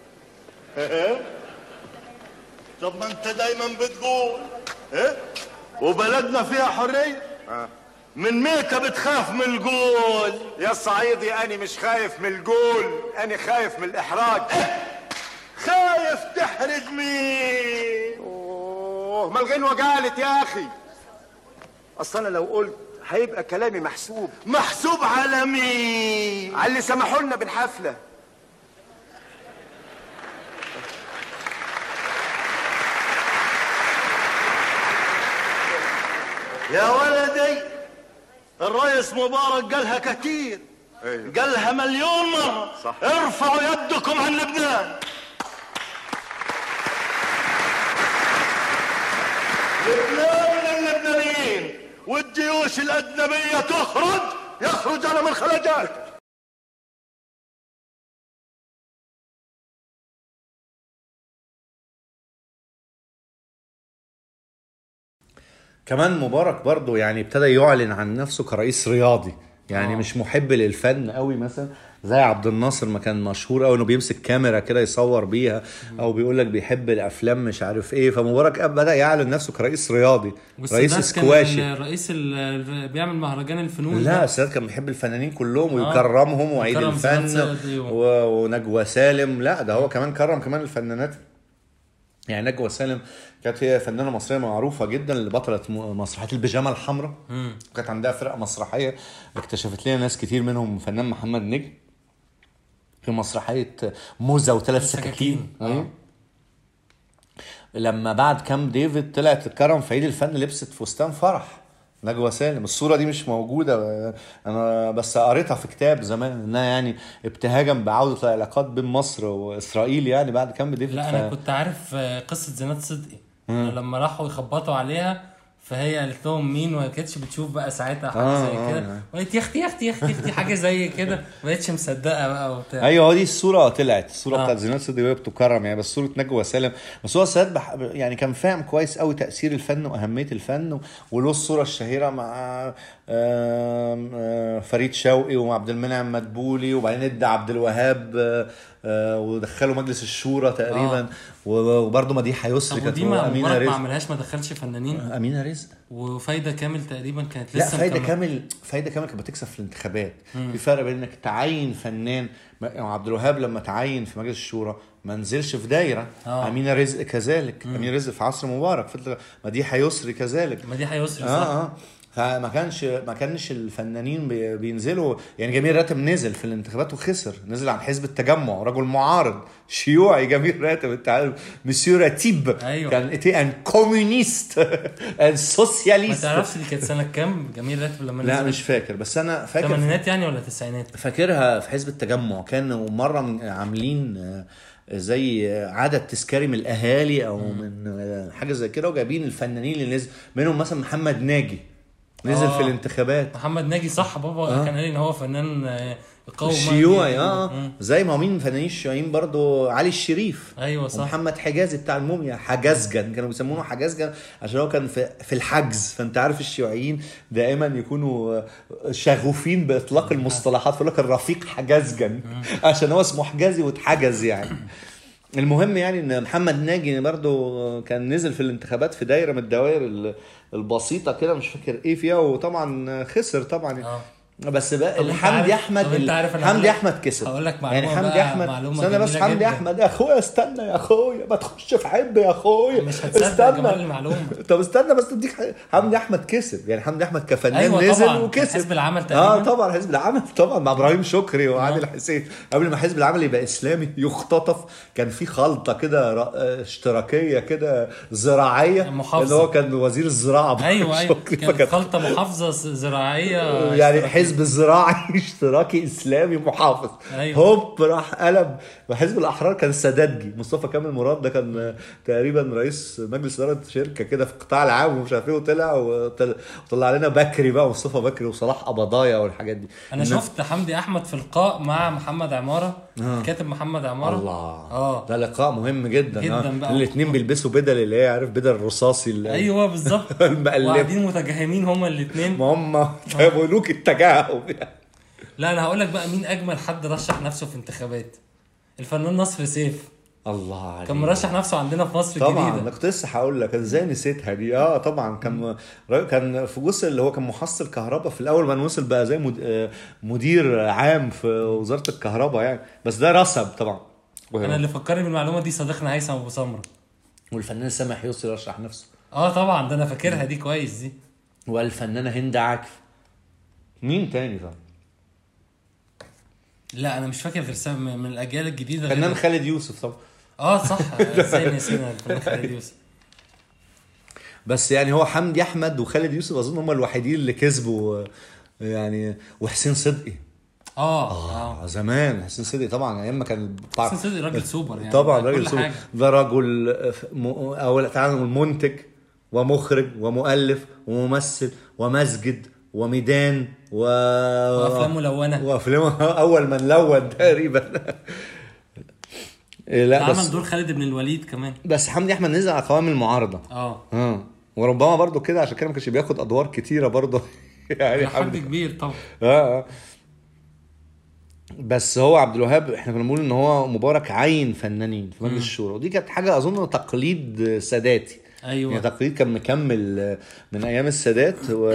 طب ما انت دايما بتقول ايه وبلدنا فيها حرية آه. من ميكا بتخاف من الجول يا صعيدي انا مش خايف من الجول انا خايف من الاحراج خايف تحرج مين اوه ما الغنوه قالت يا اخي اصل انا لو قلت هيبقى كلامي محسوب محسوب على مين على اللي سمحوا لنا بالحفله يا ولدي الرئيس مبارك قالها كتير أيوه. قالها مليون مرة صح. ارفعوا يدكم عن لبنان لبنان من اللبنانيين والجيوش الأجنبية تخرج يخرج على من خرجت كمان مبارك برضو يعني ابتدى يعلن عن نفسه كرئيس رياضي يعني آه. مش محب للفن قوي مثلا زي عبد الناصر ما كان مشهور قوي انه بيمسك كاميرا كده يصور بيها او بيقول لك بيحب الافلام مش عارف ايه فمبارك بدا يعلن نفسه كرئيس رياضي رئيس والسادات كان سكواشي الرئيس اللي بيعمل مهرجان الفنون لا ده. السادات كان بيحب الفنانين كلهم آه. ويكرمهم وعيد وكرم سادات الفن سادات، أيوه. و- ونجوى سالم لا ده هو كمان كرم كمان الفنانات يعني نجوى سالم كانت هي فنانه مصريه معروفه جدا اللي بطلت م- مسرحيه البيجامه الحمراء وكانت عندها فرقه مسرحيه اكتشفت لنا ناس كتير منهم فنان محمد نجم في مسرحيه موزه وثلاث سكاكين سكاكين. أيوه. لما بعد كام ديفيد طلعت تتكرم في عيد الفن لبست فستان فرح نجوى سالم الصورة دي مش موجودة أنا بس قريتها في كتاب زمان إنها يعني ابتهاجا بعودة العلاقات بين مصر وإسرائيل يعني بعد كام ديفيد لا انا كنت عارف آه، قصه زينات صدقي لما راحوا يخبطوا عليها فهي قالت لهم مين وما كانتش بتشوف بقى ساعتها حاجه آه، زي آه، كده آه. وقالت يا اختي يا اختي يا اختي يا اختي حاجه زي كده ما بقتش مصدقه بقى وبتاع ايوه هو دي الصوره طلعت الصوره آه. بتاعت زينات صدقي وهي بتكرم يعني بس صوره نجوى سالم بس هو ساعات بح... يعني كان فاهم كويس قوي تاثير الفن واهميه الفن و... وله الصوره الشهيره مع آم، آه، فريد شوقي ومع عبد المنعم مدبولي وبعدين ادى عبد الوهاب آه، آه، ودخله مجلس الشورى تقريبا آه. وبرده مديحه يسري طب كانت ودي هو ما امينه مبارك ما رزق عملهاش ما دخلش فنانين امينه رزق وفايده كامل تقريبا كانت لا لسه فايده مكملة. كامل فايده كامل كانت بتكسب في الانتخابات في فرق بين انك تعين فنان يعني عبد الوهاب لما تعين في مجلس الشورى ما نزلش في دايره آه. امينه رزق كذلك امينه رزق في عصر مبارك فتره مديحه يسري كذلك مديحه يسري صح اه اه فما كانش ما كانش الفنانين بي- بينزلوا يعني جميل راتب نزل في الانتخابات وخسر نزل عن حزب التجمع رجل معارض شيوعي جميل راتب انت عارف مسيو راتيب أيوة. كان ايتي ان كومونيست ان ما سوسياليست تعرفش دي كانت سنه كام جميل راتب لما لا نزل؟ مش فاكر بس انا فاكر ثمانينات يعني ولا تسعينات؟ فاكرها في حزب التجمع كانوا مره من عاملين آه، زي آه، عدد تذكاري من الاهالي او من آه، حاجه زي كده وجايبين الفنانين اللي نزل منهم مثلا محمد ناجي نزل آه. في الانتخابات محمد ناجي صح بابا آه. كان قال ان هو فنان آه، قوي الشيوعي اه مم. زي ما مين فنانين الشيوعيين برضو علي الشريف ايوه صح ومحمد حجازي بتاع الموميا حجازجن كانوا بيسمونه حجازجن عشان هو كان في في الحجز فانت عارف الشيوعيين دائما يكونوا شغوفين باطلاق المصطلحات فيقول لك الرفيق حجازجن عشان هو اسمه حجازي واتحجز يعني المهم يعني ان محمد ناجي برضو كان نزل في الانتخابات في دايره من الدوائر ال- البسيطه كده مش فاكر ايه فيها وطبعا خسر طبعا اه بس بقى طب انت حمدي عارف- احمد طب انت عارف انا حمدي هقول لك- احمد كسب هقول لك يعني معلومة حمدي بقى- احمد معلومة استنى بس جميلة حمدي جدا. احمد يا اخويا استنى يا اخويا ما تخش في حب يا اخويا مش هتصدق جمال استنى المعلومه طب استنى بس تديك حاجة. حمدي احمد كسب يعني حمدي احمد كفنان أيوة نزل طبعاً. وكسب كان حزب العمل اه تقريباً. طبعا حزب العمل طبعا مع ابراهيم شكري وعادل حسين قبل ما حزب العمل يبقى اسلامي يختطف كان في خلطه كده ر- آه، اشتراكيه كده زراعيه محافظة. اللي هو كان وزير الزراعه إبراهيم ايوه ايوه شكري. كانت فكان- خلطه محافظه س- زراعيه يعني اشتراكية. حزب زراعي اشتراكي اسلامي محافظ أيوة. هوب راح قلب وحزب الاحرار كان ساداتجي مصطفى كامل مراد ده كان آه، تقريبا رئيس مجلس اداره شركه كده في القطاع العام ومش عارف ايه وطلع وطل- وطلع لنا بكري بقى مصطفى بكري وصلاح قبضايا والحاجات دي انا إن- شفت حمدي احمد في لقاء مع محمد عماره كاتب محمد عماره الله اه ده لقاء مهم جدا جداً بقى. الاثنين بيلبسوا بدل اللي هي عارف بدل الرصاصي اللي ايوه بالظبط المقلب. وقاعدين متجهمين هما الاثنين ما هم ملوك التجاهل لا انا هقول لك بقى مين اجمل حد رشح نفسه في انتخابات الفنان نصر سيف الله عليك كان مرشح نفسه عندنا في مصر طبعا الجديده انا كنت لسه هقول لك ازاي نسيتها دي اه طبعا كان كان في وصل اللي هو كان محصل كهرباء في الاول ما وصل بقى زي مد- آه، مدير عام في وزاره الكهرباء يعني بس ده رسب طبعا انا اللي فكرني بالمعلومه دي صديقنا هيثم ابو سمره والفنان سامح يوسف رشح نفسه اه طبعا ده انا فاكرها دي كويس دي والفنانه هند عكف مين تاني طبعا لا انا مش فاكر غير سام- من الاجيال الجديده غير- فنان خالد يوسف طبعا اه صح ازاي نسينا الفنان خالد يوسف بس يعني هو حمدي احمد وخالد يوسف اظن هم الوحيدين اللي كسبوا آه، يعني وحسين صدقي اه اه اه زمان حسين صدقي طبعا ايام ما كان بتاع- حسين صدقي راجل سوبر يعني طبعا كل راجل سوبر حاجة. ده رجل م... اول تعالى نقول منتج ومخرج ومؤلف وممثل ومسجد وميدان و... وافلام ملونه وافلام اول من لون تقريبا إيه لا عمل بس دور خالد بن الوليد كمان بس حمدي احمد نزل على قوائم المعارضه اه اه وربما برضو كده عشان كده ما كانش بياخد ادوار كتيره برضو يعني حد حمدي كبير طبعا اه اه بس هو عبد الوهاب احنا كنا بنقول ان هو مبارك عين فنانين في مجلس الشورى ودي كانت حاجه اظن تقليد ساداتي ايوه يعني تقليد كان مكمل من ايام السادات و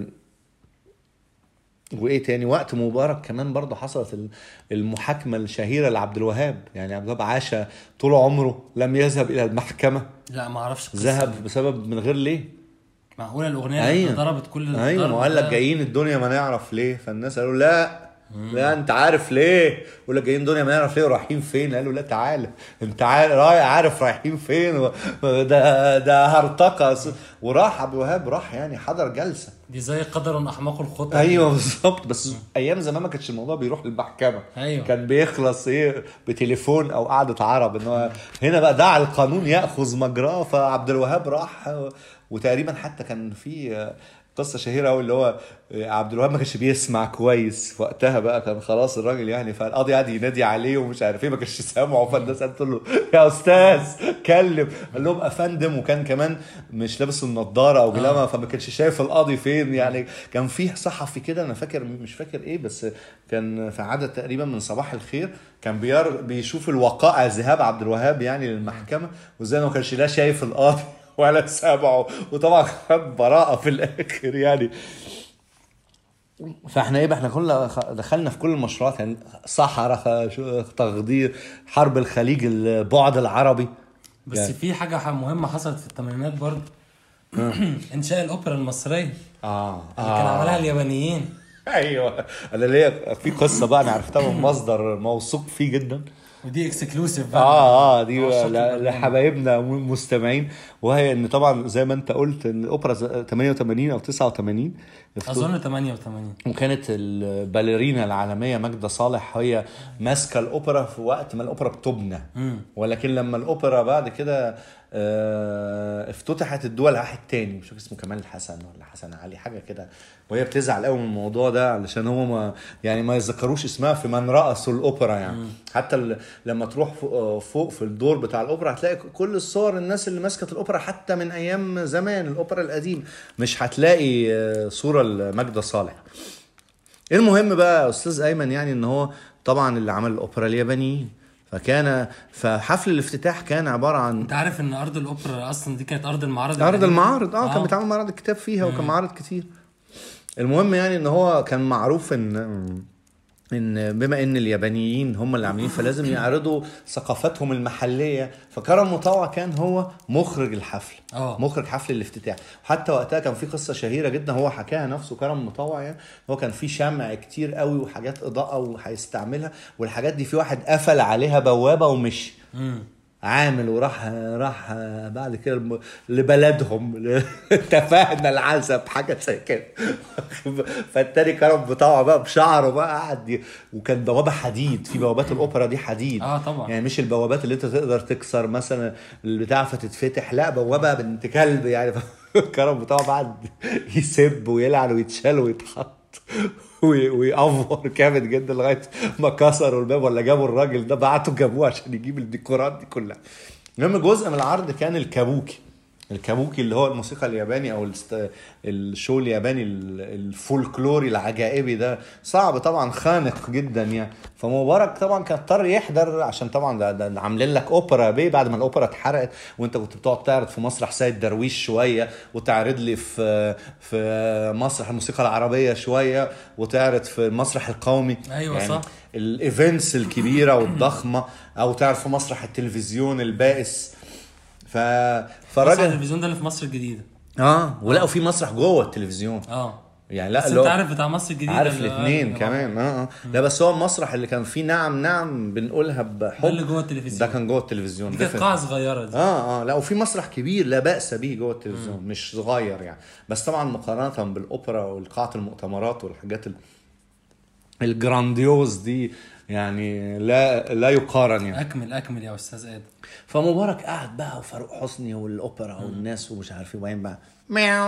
وايه تاني وقت مبارك كمان برضه حصلت ال- المحاكمه الشهيره لعبد الوهاب يعني عبد الوهاب عاش طول عمره لم يذهب الى المحكمه لا ما اعرفش القصة ذهب دي. بسبب من غير ليه معقوله الاغنيه أيوة. اللي ضربت كل ايوه الضرب ما قال لك ده؟ جايين الدنيا ما نعرف ليه فالناس قالوا لا لا انت عارف ليه يقول لك جايين الدنيا ما نعرف ليه ورايحين فين قالوا لا تعالى انت عارف رايح عارف رايحين فين و- ده ده هرطقه وراح عبد الوهاب راح يعني حضر جلسه دي زي قدر احمق الخطى ايوه بالظبط بس ايام زمان ما كانش الموضوع بيروح للمحكمه أيوة. كان بيخلص ايه بتليفون او قعده عرب ان هو هنا بقى دع القانون ياخذ مجراه فعبد الوهاب راح وتقريبا حتى كان في قصه شهيره قوي اللي هو عبد الوهاب ما كانش بيسمع كويس في وقتها بقى كان خلاص الراجل يعني فالقاضي قاعد ينادي عليه ومش عارف ايه ما كانش سامعه فالناس قالت له يا استاذ كلم قال لهم افندم وكان كمان مش لابس النضاره او جلامه فما كانش شايف القاضي فين يعني كان في صحفي كده انا فاكر مش فاكر ايه بس كان في عدد تقريبا من صباح الخير كان بير بيشوف الوقائع ذهاب عبد الوهاب يعني للمحكمه وازاي إنه ما كانش لا شايف القاضي ولا سامعه وطبعا خد براءه في الاخر يعني فاحنا ايه بقى احنا كنا خ- دخلنا في كل المشروعات يعني صحراء خ- شو- تخدير حرب الخليج البعد العربي بس يعني. في حاجه ح- مهمه حصلت في الثمانينات برضه انشاء الاوبرا المصريه اه اللي كان عملها اليابانيين ايوه انا ليا في قصه بقى انا عرفتها من مصدر موثوق فيه جدا ودي اكسكلوسيف بقى اه اه دي هو الشكل ل- البرنامج. لحبايبنا مستمعين وهي ان طبعا زي ما انت قلت ان الاوبرا ز- 88 او 89 اظن 88 وكانت الباليرينا العالميه ماجده صالح هي ماسكه الاوبرا في وقت ما الاوبرا بتبنى ولكن لما الاوبرا بعد كده آه، افتتحت الدول واحد تاني مش فاكر اسمه كمال الحسن ولا حسن علي حاجه كده وهي بتزعل قوي من الموضوع ده علشان هو ما يعني ما يذكروش اسمها في من رأسوا الاوبرا يعني حتى ال- لما تروح فوق, آه، فوق في الدور بتاع الاوبرا هتلاقي كل الصور الناس اللي مسكت الاوبرا حتى من ايام زمان الاوبرا القديم مش هتلاقي آه، صوره لماجده صالح المهم بقى يا استاذ ايمن يعني ان هو طبعا اللي عمل الاوبرا اليابانيين فكان فحفل الافتتاح كان عباره عن انت عارف ان ارض الاوبرا اصلا دي كانت ارض المعرض عرض القديم؟ المعارض اه كان بيتعمل معرض الكتاب فيها وكان معارض كتير المهم يعني ان هو كان معروف ان ان بما ان اليابانيين هم اللي عاملين فلازم يعرضوا ثقافتهم المحليه فكرم مطوع كان هو مخرج الحفل اه. مخرج حفل الافتتاح وحتى وقتها كان في قصه شهيره جدا هو حكاها نفسه كرم مطوع يعني هو كان في شمع كتير قوي وحاجات اضاءه وهيستعملها والحاجات دي في واحد قفل عليها بوابه ومشي عامل وراح راح بعد كده الم- لبلدهم تفاهنا العزب حاجه زي كده فالتاني كرم بطاعه بقى بشعره بقى قعد ي- وكان بوابه حديد في بوابات الاوبرا دي حديد اه طبعا. يعني مش البوابات اللي انت تقدر تكسر مثلا البتاع فتتفتح لا بوابه بنت كلب يعني كرم بطاعه قعد يسب ويلعن ويتشال ويتحط وي- ويأفور جامد جدا لغايه ما كسروا الباب ولا جابوا الراجل ده بعتوا جابوه عشان يجيب الديكورات دي كلها. المهم جزء من العرض كان الكابوكي. الكابوكي اللي هو الموسيقى الياباني او الست... الشو الياباني ال- الفولكلوري العجائبي ده صعب طبعا خانق جدا يعني فمبارك طبعا كان اضطر يحضر عشان طبعا ده, ده عاملين لك اوبرا بيه بعد ما الاوبرا اتحرقت وانت كنت بتقعد تعرض في مسرح سيد درويش شويه وتعرض لي في في مسرح الموسيقى العربيه شويه وتعرض في المسرح القومي أيوة يعني صح. الايفنتس الكبيره والضخمه او تعرض في مسرح التلفزيون البائس ف مسرح فالراجل التلفزيون ده اللي في مصر الجديده اه ولقوا في مسرح جوه التلفزيون اه يعني لا بس اللي انت هو- عارف بتاع مصر الجديده عارف اللي- الاثنين آه، كمان اه اه لا بس هو المسرح اللي كان فيه نعم نعم بنقولها بحب ده اللي جوه التلفزيون. ده كان جوه التلفزيون دي كانت definitely. قاعه صغيره دي اه اه لا وفي مسرح كبير لا باس به جوه التلفزيون مش صغير يعني بس طبعا مقارنه بالاوبرا والقاعه المؤتمرات والحاجات ال... الجرانديوز دي يعني لا لا يقارن يعني اكمل اكمل يا استاذ ادم فمبارك قاعد بقى وفاروق حسني والاوبرا والناس ومش عارف ايه وبعدين بقى مياو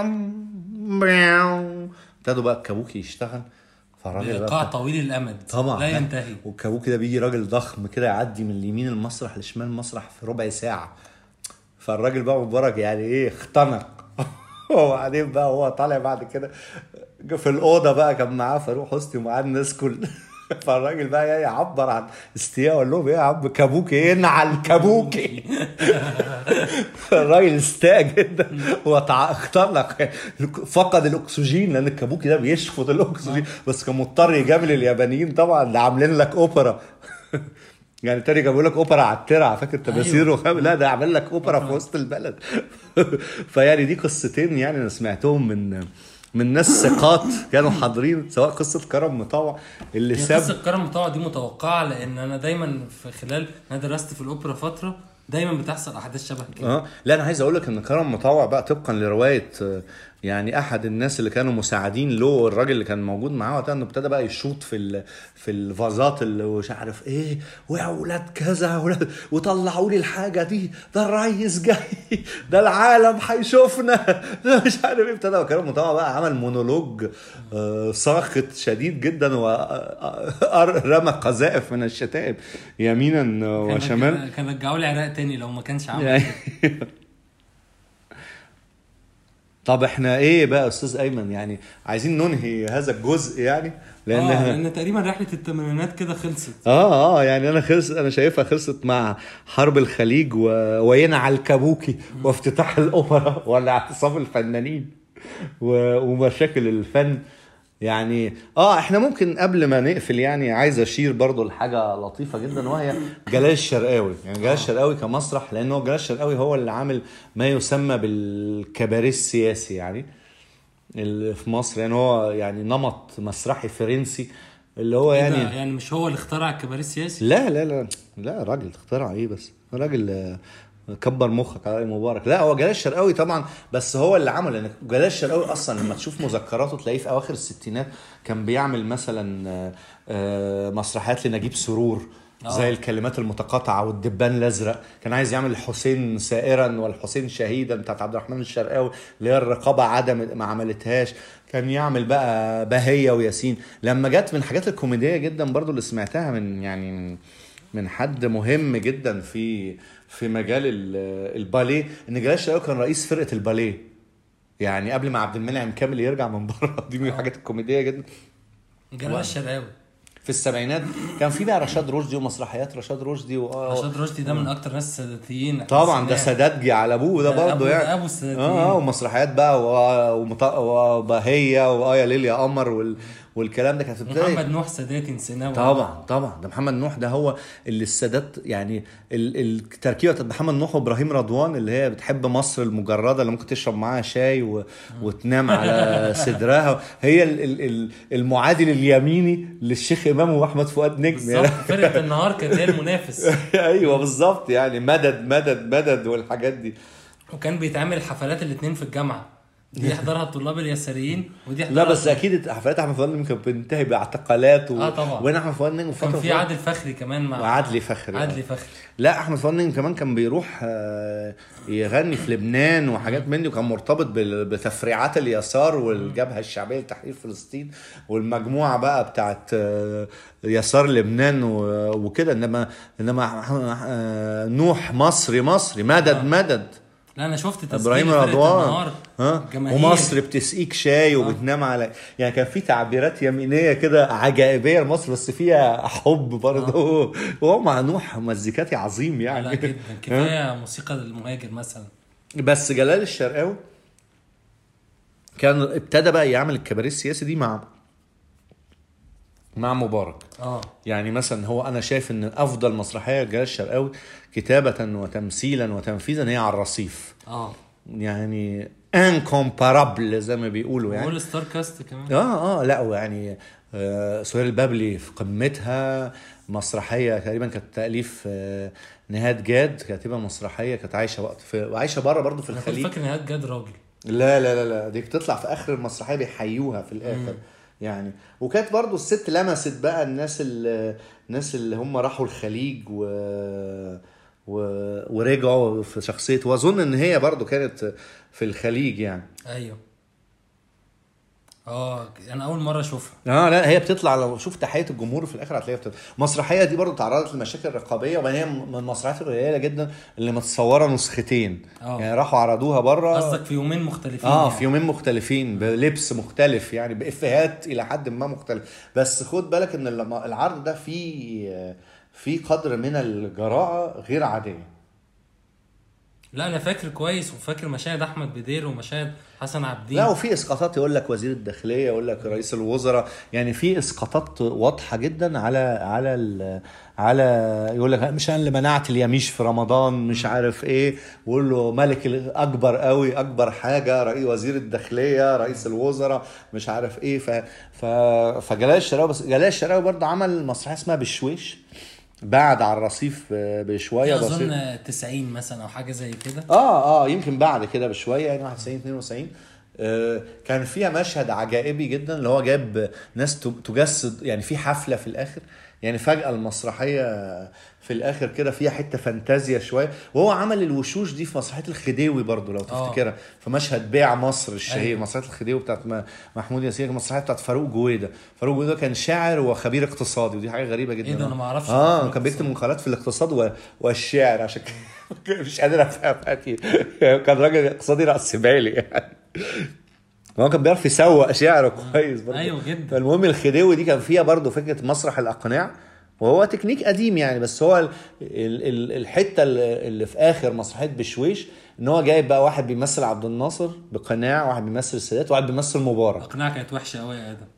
مياو ابتدوا بقى الكابوكي يشتغل فالراجل ايقاع بقى طويل الامد طبعا لا ينتهي والكابوكي ده بيجي راجل ضخم كده يعدي من اليمين المسرح لشمال المسرح في ربع ساعه فالراجل بقى مبارك يعني ايه اختنق وبعدين بقى هو طالع بعد كده في الاوضه بقى كان معاه فاروق حسني ومعاه الناس كل فالراجل بقى يعني يعبر عن استياء وقال لهم ايه يا عم كابوكي ايه انعل كابوكي الراجل استاء جدا واختنق فقد الاكسجين لان الكابوكي ده بيشفط الاكسجين بس كان مضطر يجامل اليابانيين طبعا اللي عاملين لك اوبرا يعني تاني كان بيقول لك اوبرا على الترع فاكر تماثيل وخام لا ده عامل لك اوبرا في وسط البلد فيعني دي قصتين يعني انا سمعتهم من من ناس ثقات كانوا حاضرين سواء قصه كرم مطوع اللي هي ساب قصه كرم مطوع دي متوقعه لان انا دايما في خلال انا درست في الاوبرا فتره دايما بتحصل احداث شبه كده اه لا انا عايز اقول لك ان كرم مطوع بقى طبقا لروايه آه، يعني احد الناس اللي كانوا مساعدين له الراجل اللي كان موجود معاه وقتها انه ابتدى بقى يشوط في ال- في الفازات اللي مش عارف ايه ويا اولاد كذا يا اولاد وطلعوا لي الحاجه دي ده الريس جاي ده العالم هيشوفنا ده مش عارف ايه ابتدى كرم مطوع بقى عمل مونولوج آه، ساخط شديد جدا ورمى قذائف من الشتائم يمينا كان وشمالا كان- كان رجعوا لي عراق تاني لو ما كانش عمل يعني كده. طب احنا ايه بقى يا استاذ ايمن يعني عايزين ننهي هذا الجزء يعني لان اه احنا لان تقريبا رحله الثمانينات كده خلصت اه اه يعني انا خلص انا شايفها خلصت مع حرب الخليج و... وينعى الكابوكي وافتتاح الاوبرا ولا اعتصام الفنانين و... ومشاكل الفن يعني اه احنا ممكن قبل ما نقفل يعني عايز اشير برضو لحاجه لطيفه جدا وهي جلال الشرقاوي يعني جلال الشرقاوي كمسرح لان هو جلال الشرقاوي هو اللي عامل ما يسمى بالكباريه السياسي يعني اللي في مصر يعني هو يعني نمط مسرحي فرنسي اللي هو يعني يعني يعني مش هو اللي اخترع الكباريه السياسي لا لا لا لا راجل اخترع ايه بس راجل آه، كبر مخك على مبارك لا هو جلال الشرقاوي طبعا بس هو اللي عمل لان جلال الشرقاوي اصلا لما تشوف مذكراته تلاقيه في اواخر الستينات كان بيعمل مثلا آه، آه، مسرحيات لنجيب سرور زي الكلمات المتقاطعه والدبان الازرق كان عايز يعمل الحسين سائرا والحسين شهيدا بتاعت عبد الرحمن الشرقاوي اللي هي الرقابه عدم ما عملتهاش كان يعمل بقى بهيه وياسين لما جت من الحاجات الكوميديه جدا برضو اللي سمعتها من يعني من من حد مهم جدا في في مجال ال- الباليه ان جلال الشرقاوي كان رئيس فرقه الباليه يعني قبل ما عبد المنعم كامل يرجع من بره دي من الحاجات الكوميديه جدا جلال الشرقاوي في السبعينات كان في بقى رشاد رشدي ومسرحيات رشاد رشدي و... رشاد رشدي ده من اكتر ناس ساداتيين طبعا ده السنة. ساداتجي على ابوه ده ده برضه أبو- يعني ده أبو الساداتيين. اه اه ومسرحيات بقى و- ومط... وبهيه وآية ليل يا قمر وال... والكلام ده كانت بتبتدي محمد نوح ساداتي نسيناه طبعا طبعا ده محمد نوح ده هو اللي السادات يعني ال- التركيبه بتاعت محمد نوح وابراهيم رضوان اللي هي بتحب مصر المجرده اللي ممكن تشرب معاها شاي و... وتنام على صدرها هي ال... ال... ال- المعادل اليميني للشيخ امام واحمد فؤاد نجم بالظبط فرقه النهار كانت هي المنافس ايوه بالظبط يعني مدد مدد مدد والحاجات دي وكان بيتعمل حفلات الاثنين في الجامعه دي يحضرها الطلاب اليساريين ودي لا يحضرها بس اكيد حفلات احمد فؤاد نجم كانت بتنتهي باعتقالات و... آه طبعا. وين احمد فؤاد نجم كان فترة في فؤاد- عادل فخري كمان مع وعدلي فخري عدلي فخري لا احمد فؤاد نجم كمان كان بيروح آه، يغني في لبنان وحاجات من دي وكان مرتبط بال- بتفريعات اليسار والجبهه الشعبيه لتحرير فلسطين والمجموعه بقى بتاعت آه، يسار لبنان و- وكده انما انما آه، نوح مصري مصري مدد مدد لا انا شفت تسجيل ابراهيم لفرقة رضوان النهار ها جماهير. ومصر بتسقيك شاي وبتنام على يعني كان في تعبيرات يمينيه كده عجائبيه لمصر بس فيها حب برضه وهو مع نوح مزيكاتي عظيم يعني لا جدا كفايه موسيقى المهاجر مثلا بس جلال الشرقاوي كان ابتدى بقى يعمل الكباريه السياسي دي مع مع مبارك اه يعني مثلا هو انا شايف ان افضل مسرحيه لجلال الشرقاوي كتابه وتمثيلا وتنفيذا هي على الرصيف اه يعني انكومبارابل زي ما بيقولوا يعني وول ستار كاست كمان اه اه لا يعني آه سهير البابلي في قمتها مسرحيه تقريبا كانت تاليف آه نهاد جاد كاتبه مسرحيه كانت عايشه وقت في وعايشه بره برضه في انا كنت الخليج فاكر ان هاد جاد راجل لا لا لا لا دي بتطلع في اخر المسرحيه بيحيوها في الاخر يعني وكانت برضو الست لمست بقى الناس اللي الناس اللي هم راحوا الخليج و... و... ورجعوا في شخصيه واظن ان هي برضو كانت في الخليج يعني ايوه اه انا اول مره اشوفها اه لا هي بتطلع لو شوف تحيه الجمهور في الاخر هتلاقيها بتطلع المسرحيه دي برضو تعرضت لمشاكل رقابيه وهي من المسرحيات القليله جدا اللي متصوره نسختين آه. يعني راحوا عرضوها بره قصدك في يومين مختلفين اه يعني. في يومين مختلفين بلبس مختلف يعني بافيهات الى حد ما مختلف بس خد بالك ان لما العرض ده فيه في قدر من الجراءه غير عاديه لا انا فاكر كويس وفاكر مشاهد احمد بدير ومشاهد حسن عبدين لا وفي اسقاطات يقول لك وزير الداخليه يقول لك رئيس الوزراء يعني في اسقاطات واضحه جدا على على ال على يقول لك مش انا اللي منعت اليميش في رمضان مش عارف ايه ويقول له ملك اكبر قوي اكبر حاجه رئيس وزير الداخليه رئيس الوزراء مش عارف ايه ف ف فجلال الشراوي بس جلال الشراوي برضه عمل مسرحيه اسمها بشويش بعد على الرصيف بشويه بسيط اظن 90 مثلا او حاجه زي كده اه اه يمكن بعد كده بشويه يعني 91 92 آه كان فيها مشهد عجائبي جدا اللي هو جاب ناس ت- تجسد يعني في حفله في الاخر يعني فجاه المسرحيه في الاخر كده فيها حته فانتازيا شويه وهو عمل الوشوش دي في مسرحيه الخديوي برضو لو آه. تفتكرها في مشهد بيع مصر الشهير أيوة. مسرحيه الخديوي بتاعت م- محمود ياسين المسرحيه بتاعت فاروق جويده فاروق جويده كان شاعر وخبير اقتصادي ودي حاجه غريبه جدا إيه ده؟ أنا ما أعرفش اه خبير كان بيكتب اقتصادي. مقالات في الاقتصاد و... والشعر عشان كده مش قادر افهم أكيد. كان راجل اقتصادي راس بالي يعني هو كان بيعرف يسوق شعره كويس برضه أيوة جدا. فالمهم الخديوي دي كان فيها برضه فكره مسرح الاقناع وهو تكنيك قديم يعني بس هو ال- ال- ال- الحته اللي اللي في اخر مسرحيه بشويش ان هو جايب بقى واحد بيمثل عبد الناصر بقناع واحد بيمثل السادات وواحد بيمثل مبارك اقناع كانت وحشه قوي يا ادم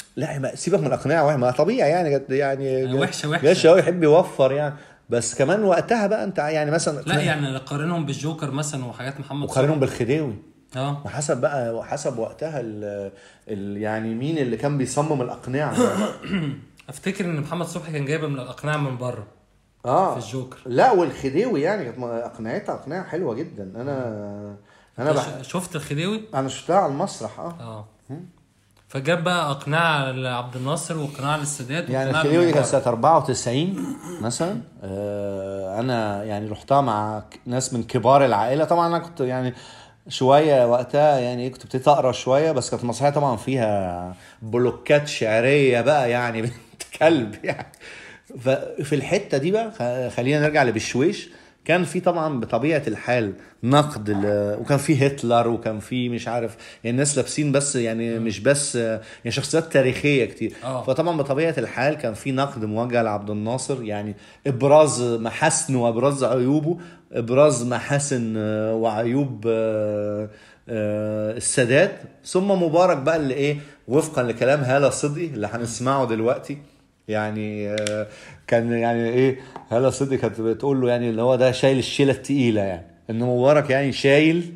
لا ما سيبك من الاقنعه وحشه ما طبيعي يعني جت- يعني وحشة- وحشة. وحشه هو يحب يوفر يعني بس كمان وقتها بقى انت يعني مثلا لا يعني قارنهم بالجوكر مثلا وحاجات محمد وقارنهم بالخديوي اه وحسب بقى وحسب وقتها ال ال يعني مين اللي كان بيصمم الاقنعه افتكر ان محمد صبحي كان جايبه من الاقنعه من بره اه في الجوكر. لا والخديوي يعني كانت اقنعتها اقنعه حلوه جدا انا انا بح... ش- شفت الخديوي انا شفتها على المسرح اه اه فجاب بقى اقناع لعبد الناصر واقناع للسادات يعني واقناع الخديوي دي كانت للمبارك. سنه 94 مثلا آه انا يعني رحتها مع ك- ناس من كبار العائله طبعا انا كنت يعني شويه وقتها يعني إيه، كنت ابتديت اقرا شويه بس كانت المسرحيه طبعا فيها بلوكات شعريه بقى يعني بنت كلب يعني ففي الحته دي بقى خ- خلينا نرجع لبشويش كان في طبعا بطبيعه الحال نقد ل... وكان في هتلر وكان في مش عارف يعني الناس لابسين بس يعني مش بس يعني شخصيات تاريخيه كتير آه. فطبعا بطبيعه الحال كان في نقد موجه لعبد الناصر يعني ابراز محاسنه وابراز عيوبه ابراز محاسن آه، وعيوب آه، آه، السادات ثم مبارك بقى اللي ايه وفقا لكلام هاله صدقي اللي هنسمعه دلوقتي يعني آه، كان يعني ايه هلا صدقي كانت بتقول له يعني اللي هو ده شايل الشيله التقيله يعني ان مبارك يعني شايل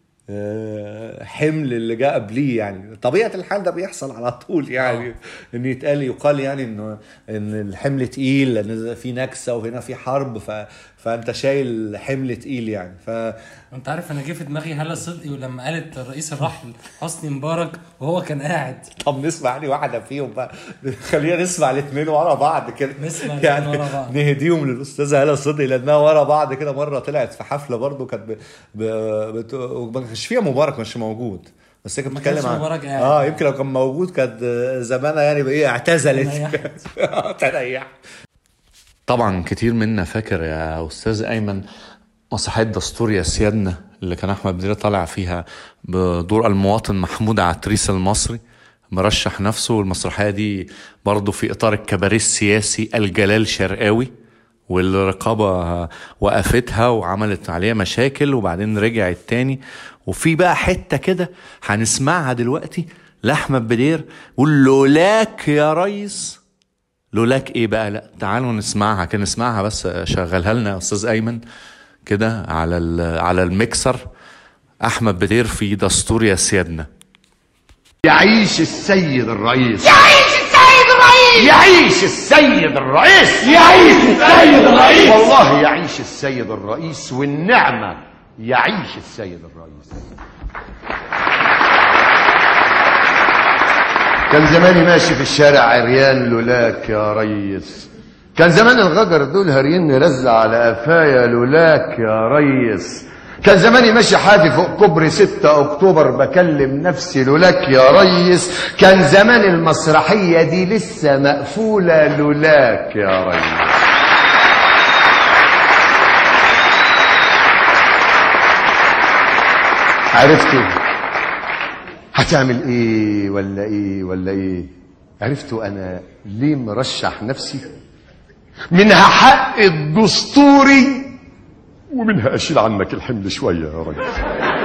آه، حمل اللي جاء قبليه يعني طبيعه الحال ده بيحصل على طول يعني ان يتقال يقال يعني انه ان الحمل تقيل لان في نكسه وهنا في حرب ف فانت شايل حمل تقيل يعني ف انت عارف انا جه في دماغي هلا صدقي ولما قالت الرئيس الراحل حسني مبارك وهو كان قاعد طب نسمع يعني واحده فيهم بقى خلينا نسمع الاثنين ورا بعض كده نسمع الاتنين ورا بعض. نهديهم للاستاذه هلا صدقي لانها ورا بعض كده مره طلعت في حفله برضو كانت ب... ب... بت... ما كانش فيها مبارك مش موجود بس هي كانت ما بتتكلم كانش عن مبارك قاعد. اه يمكن لو كان موجود كانت زمانها يعني بقى ايه اعتزلت تريحت. تريح طبعا كتير منا فاكر يا استاذ ايمن مسرحيه دستور يا سيادنا اللي كان احمد بدير طالع فيها بدور المواطن محمود عتريس المصري مرشح نفسه والمسرحيه دي برضه في اطار الكباريه السياسي الجلال شرقاوي والرقابة وقفتها وعملت عليها مشاكل وبعدين رجعت تاني وفي بقى حتة كده هنسمعها دلوقتي لأحمد بدير يقول لولاك يا ريس لولاك ايه بقى لا تعالوا نسمعها كده نسمعها بس شغلها لنا يا استاذ ايمن كده على ال- على الميكسر احمد بدير في دستور يا سيادنا يعيش السيد الرئيس يعيش السيد الرئيس يعيش السيد الرئيس يعيش السيد الرئيس والله يعيش السيد الرئيس والنعمة يعيش السيد الرئيس كان زماني ماشي في الشارع عريان لولاك يا ريس كان زمان الغجر دول هاريين رزع على قفايا لولاك يا ريس كان زماني ماشي حافي فوق كوبري 6 اكتوبر بكلم نفسي لولاك يا ريس كان زمان المسرحية دي لسه مقفولة لولاك يا ريس عرفتوا هتعمل ايه ولا ايه ولا ايه عرفتوا انا ليه مرشح نفسي منها حق الدستوري ومنها اشيل عنك الحمل شويه يا ريس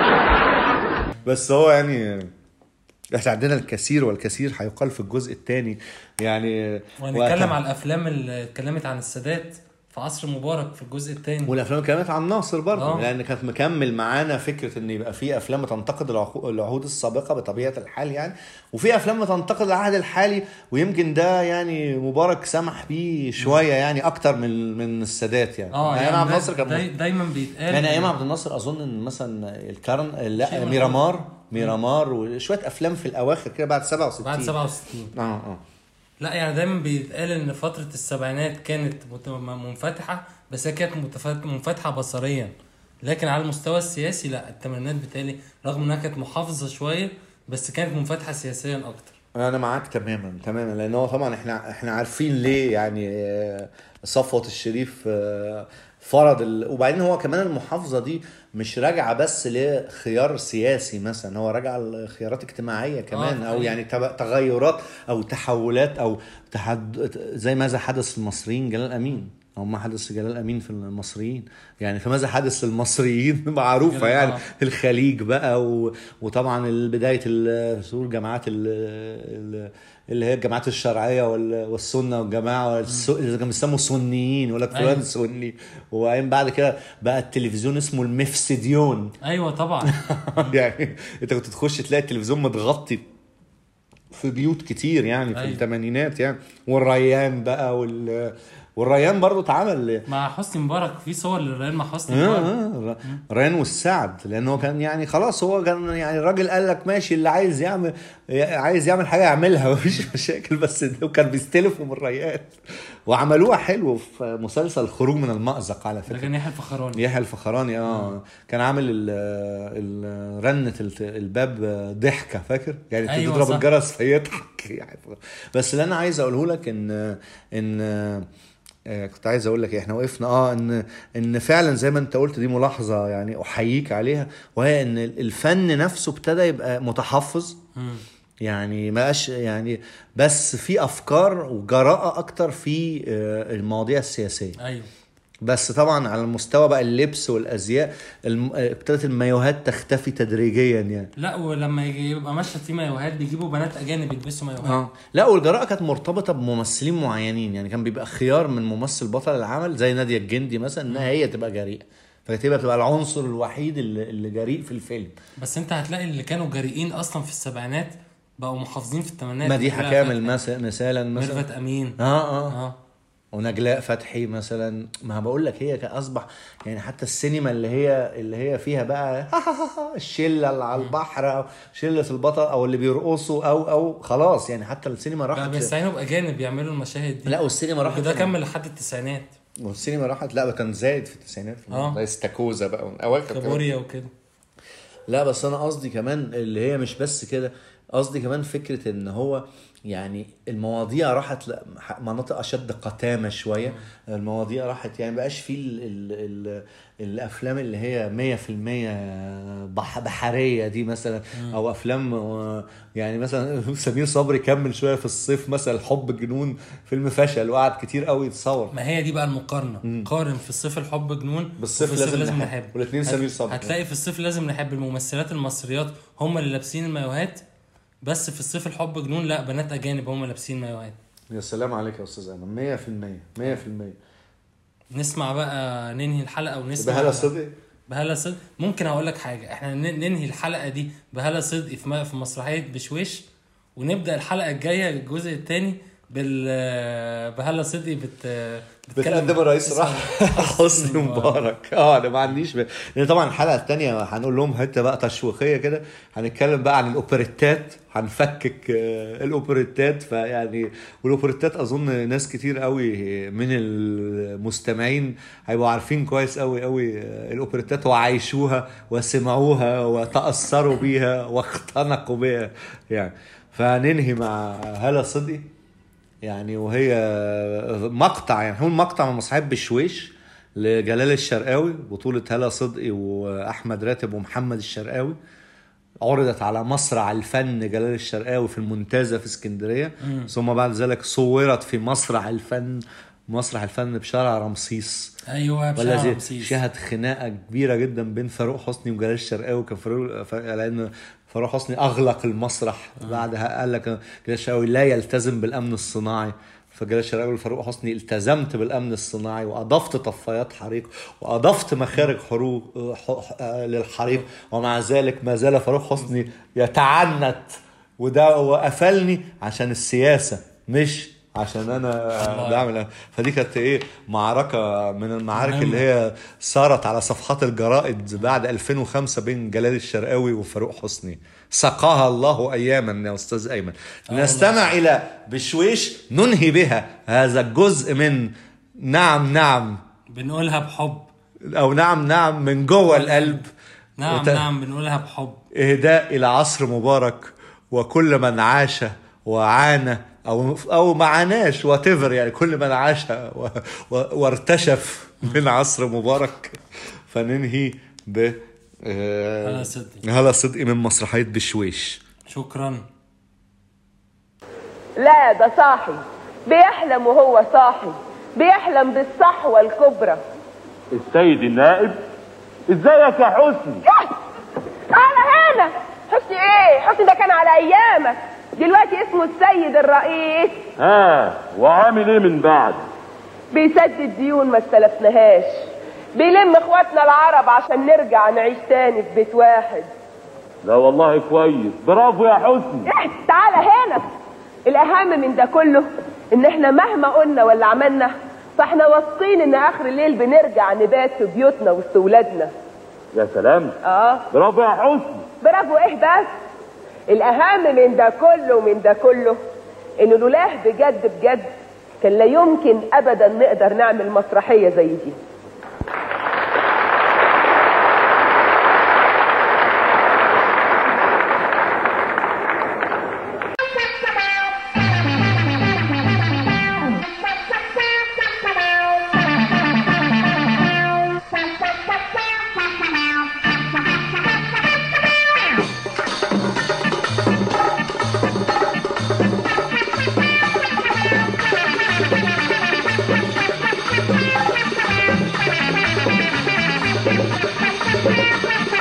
بس هو يعني احنا عندنا الكثير والكثير هيقال في الجزء الثاني يعني وهنتكلم على الافلام اللي اتكلمت عن السادات في عصر مبارك في الجزء الثاني والافلام كانت عن ناصر برضه آه. لان كانت مكمل معانا فكره ان يبقى في افلام تنتقد العقو- العهود السابقه بطبيعه الحال يعني وفي افلام تنتقد العهد الحالي ويمكن ده يعني مبارك سمح بيه شويه يعني اكتر من من السادات يعني اه ايام يعني عبد دا- الناصر كان داي دايما بيتقال يعني ايام عبد الناصر اظن ان مثلا الكرن شيء لا من ميرامار ميرامار وشويه افلام في الاواخر كده بعد 67 بعد 67 اه اه لا يعني دايما بيتقال ان فتره السبعينات كانت مت- منفتحه بس هي كانت متف- منفتحه بصريا لكن على المستوى السياسي لا الثمانينات بالتالي رغم انها كانت محافظه شويه بس كانت منفتحه سياسيا اكتر انا معاك تماما تماما لان هو طبعا احنا احنا عارفين ليه يعني آه، صفوت الشريف آه، فرض ال... وبعدين هو كمان المحافظه دي مش راجعه بس لخيار سياسي مثلا هو راجعه لخيارات اجتماعيه كمان آه، او حقيقي. يعني تب- تغيرات او تحولات او تحد... زي ماذا حدث للمصريين جلال امين هم حدث جلال امين في المصريين يعني فماذا حدث للمصريين معروفه جلال- يعني آه. الخليج بقى و... وطبعا ال- بدايه ال- ظهور جماعات ال... ال... اللي هي الجماعات الشرعيه وال... والسنه والجماعه والس... اللي كانوا بيسموا سنيين يقول لك فلان أيوة. سني وبعدين بعد كده بقى التلفزيون اسمه المفسديون ايوه طبعا يعني انت كنت تخش تلاقي التلفزيون متغطي في بيوت كتير يعني في أيوة. الثمانينات يعني والريان بقى وال والريان برضه اتعمل مع حسني مبارك في صور للريال مع حسني آه، مبارك آه، ريان والسعد لان هو كان يعني خلاص هو كان يعني الراجل قال لك ماشي اللي عايز يعمل عايز يعمل حاجه يعملها مفيش مشاكل بس ده كان بيستلفوا من ريان وعملوها حلو في مسلسل خروج من المأزق على ده فكره كان يحيى الفخراني يحيى الفخراني اه كان عامل ال ال رنة الت- الباب ضحكه فاكر؟ يعني أيوة أيوة تضرب صح. الجرس فيضحك يعني بس اللي انا عايز اقوله لك ان ان آه، كنت عايز اقول لك إيه، احنا وقفنا اه ان ان فعلا زي ما انت قلت دي ملاحظه يعني احييك عليها وهي ان الفن نفسه ابتدى يبقى متحفظ يعني ما بقاش يعني بس في افكار وجراءه اكتر في آه، المواضيع السياسيه ايوه بس طبعا على المستوى بقى اللبس والازياء الم- ابتدت المايوهات تختفي تدريجيا يعني لا ولما يجي يبقى مشهد فيه مايوهات بيجيبوا بنات اجانب يلبسوا مايوهات اه لا والجراءه كانت مرتبطه بممثلين معينين يعني كان بيبقى خيار من ممثل بطل العمل زي ناديه الجندي مثلا انها هي تبقى جريئه فتبقى تبقى العنصر الوحيد اللي, اللي جريء في الفيلم بس انت هتلاقي اللي كانوا جريئين اصلا في السبعينات بقوا محافظين في الثمانينات مديحه كامل مثلا مثلا مثلا ميرفت امين اه اه اه ونجلاء فتحي مثلا ما بقول لك هي كان اصبح يعني حتى السينما اللي هي اللي هي فيها بقى الشله اللي على البحر او شله البطل او اللي بيرقصوا او او خلاص يعني حتى السينما بقى راحت بيستعينوا باجانب يعملوا المشاهد دي لا والسينما راحت وده كمل لحد التسعينات والسينما راحت لا ده كان زايد في التسعينات آه. زي استاكوزا بقى اواخر كمان. كابوريا وكده لا بس انا قصدي كمان اللي هي مش بس كده قصدي كمان فكره ان هو يعني المواضيع راحت ل- مناطق اشد قتامه شويه المواضيع راحت يعني بقاش في ال ال ال الافلام اللي هي 100% بح بحريه دي مثلا او افلام آه، يعني مثلا سمير صبري كمل شويه في الصيف مثلا حب جنون فيلم فشل وقعد كتير قوي يتصور ما هي دي بقى المقارنه قارن في الصيف الحب جنون بالصيف وفي لازم نحب. والاتنين هت- سمير صبري. هتلاقي في الصيف لازم نحب الممثلات المصريات هم اللي لابسين المايوهات بس في الصيف الحب جنون لا بنات اجانب هم لابسين مايوهات يا سلام عليك يا استاذ ايمن 100% 100% نسمع بقى ننهي الحلقه ونسمع بهلا صدقي بهلا صدقي ممكن اقول لك حاجه احنا ن- ننهي الحلقه دي بهلا صدقي في م- في مسرحيه بشويش ونبدا الحلقه الجايه الجزء الثاني بال بهلا صدقي بت بتقدم الرئيس راح حسني مبارك اه انا ما عنديش ب... لان طبعا الحلقه الثانيه هنقول لهم حته بقى تشويقيه كده هنتكلم بقى عن الاوبريتات هنفكك آه، الاوبريتات فيعني والاوبريتات اظن ناس كتير قوي من المستمعين هيبقوا عارفين كويس قوي قوي آه، الاوبريتات وعايشوها وسمعوها وتاثروا بيها واختنقوا بيها يعني فننهي مع هلا صدقي يعني وهي مقطع يعني هو مقطع من مسرحيه بشويش لجلال الشرقاوي بطولة هلا صدقي وأحمد راتب ومحمد الشرقاوي عرضت على مسرح الفن جلال الشرقاوي في المنتزه في اسكندريه ثم بعد ذلك صورت في مسرح الفن مسرح الفن بشارع رمسيس ايوه بشارع والذي رمسيس. شهد خناقه كبيره جدا بين فاروق حسني وجلال الشرقاوي كان فاروق ف- لان فاروق حسني اغلق المسرح بعدها قال لك جلال الشرقاوي لا يلتزم بالامن الصناعي فجلال الشرقاوي لفاروق حسني التزمت بالامن الصناعي واضفت طفايات حريق واضفت مخارج حروق ح- آه، للحريق ومع ذلك ما زال فاروق حسني يتعنت وده وقفلني عشان السياسه مش عشان انا بعمل فدي كانت ايه معركه من المعارك اللي هي صارت على صفحات الجرائد بعد 2005 بين جلال الشرقاوي وفاروق حسني سقاها الله اياما يا استاذ ايمن نستمع الى بشويش ننهي بها هذا الجزء من نعم نعم بنقولها بحب او نعم نعم من جوه القلب نعم وت- نعم بنقولها بحب إهداء إلى عصر مبارك وكل من عاش وعانى أو أو ما عاناش واتيفر يعني كل من عاش و- و- وارتشف من عصر مبارك فننهي ب آه، هلا صدقي. هلا صدقي من مسرحية بشويش شكرا لا ده صاحي بيحلم وهو صاحي بيحلم بالصحوة الكبرى السيد النائب ازيك يا حسني تعالى هنا حسني ايه حسني ده كان على ايامك دلوقتي اسمه السيد الرئيس ها وعامل ايه من بعد بيسدد ديون ما استلفناهاش بيلم اخواتنا العرب عشان نرجع نعيش تاني في بيت واحد لا والله كويس برافو يا حسني إيه، تعالى هنا الاهم من ده كله ان احنا مهما قلنا ولا عملنا فاحنا واثقين ان اخر الليل بنرجع نبات في بيوتنا وسط ولادنا يا سلام اه برافو يا حسني برافو ايه بس الاهم من ده كله ومن ده كله انه لولاه بجد بجد كان لا يمكن ابدا نقدر نعمل مسرحيه زي دي Thank you.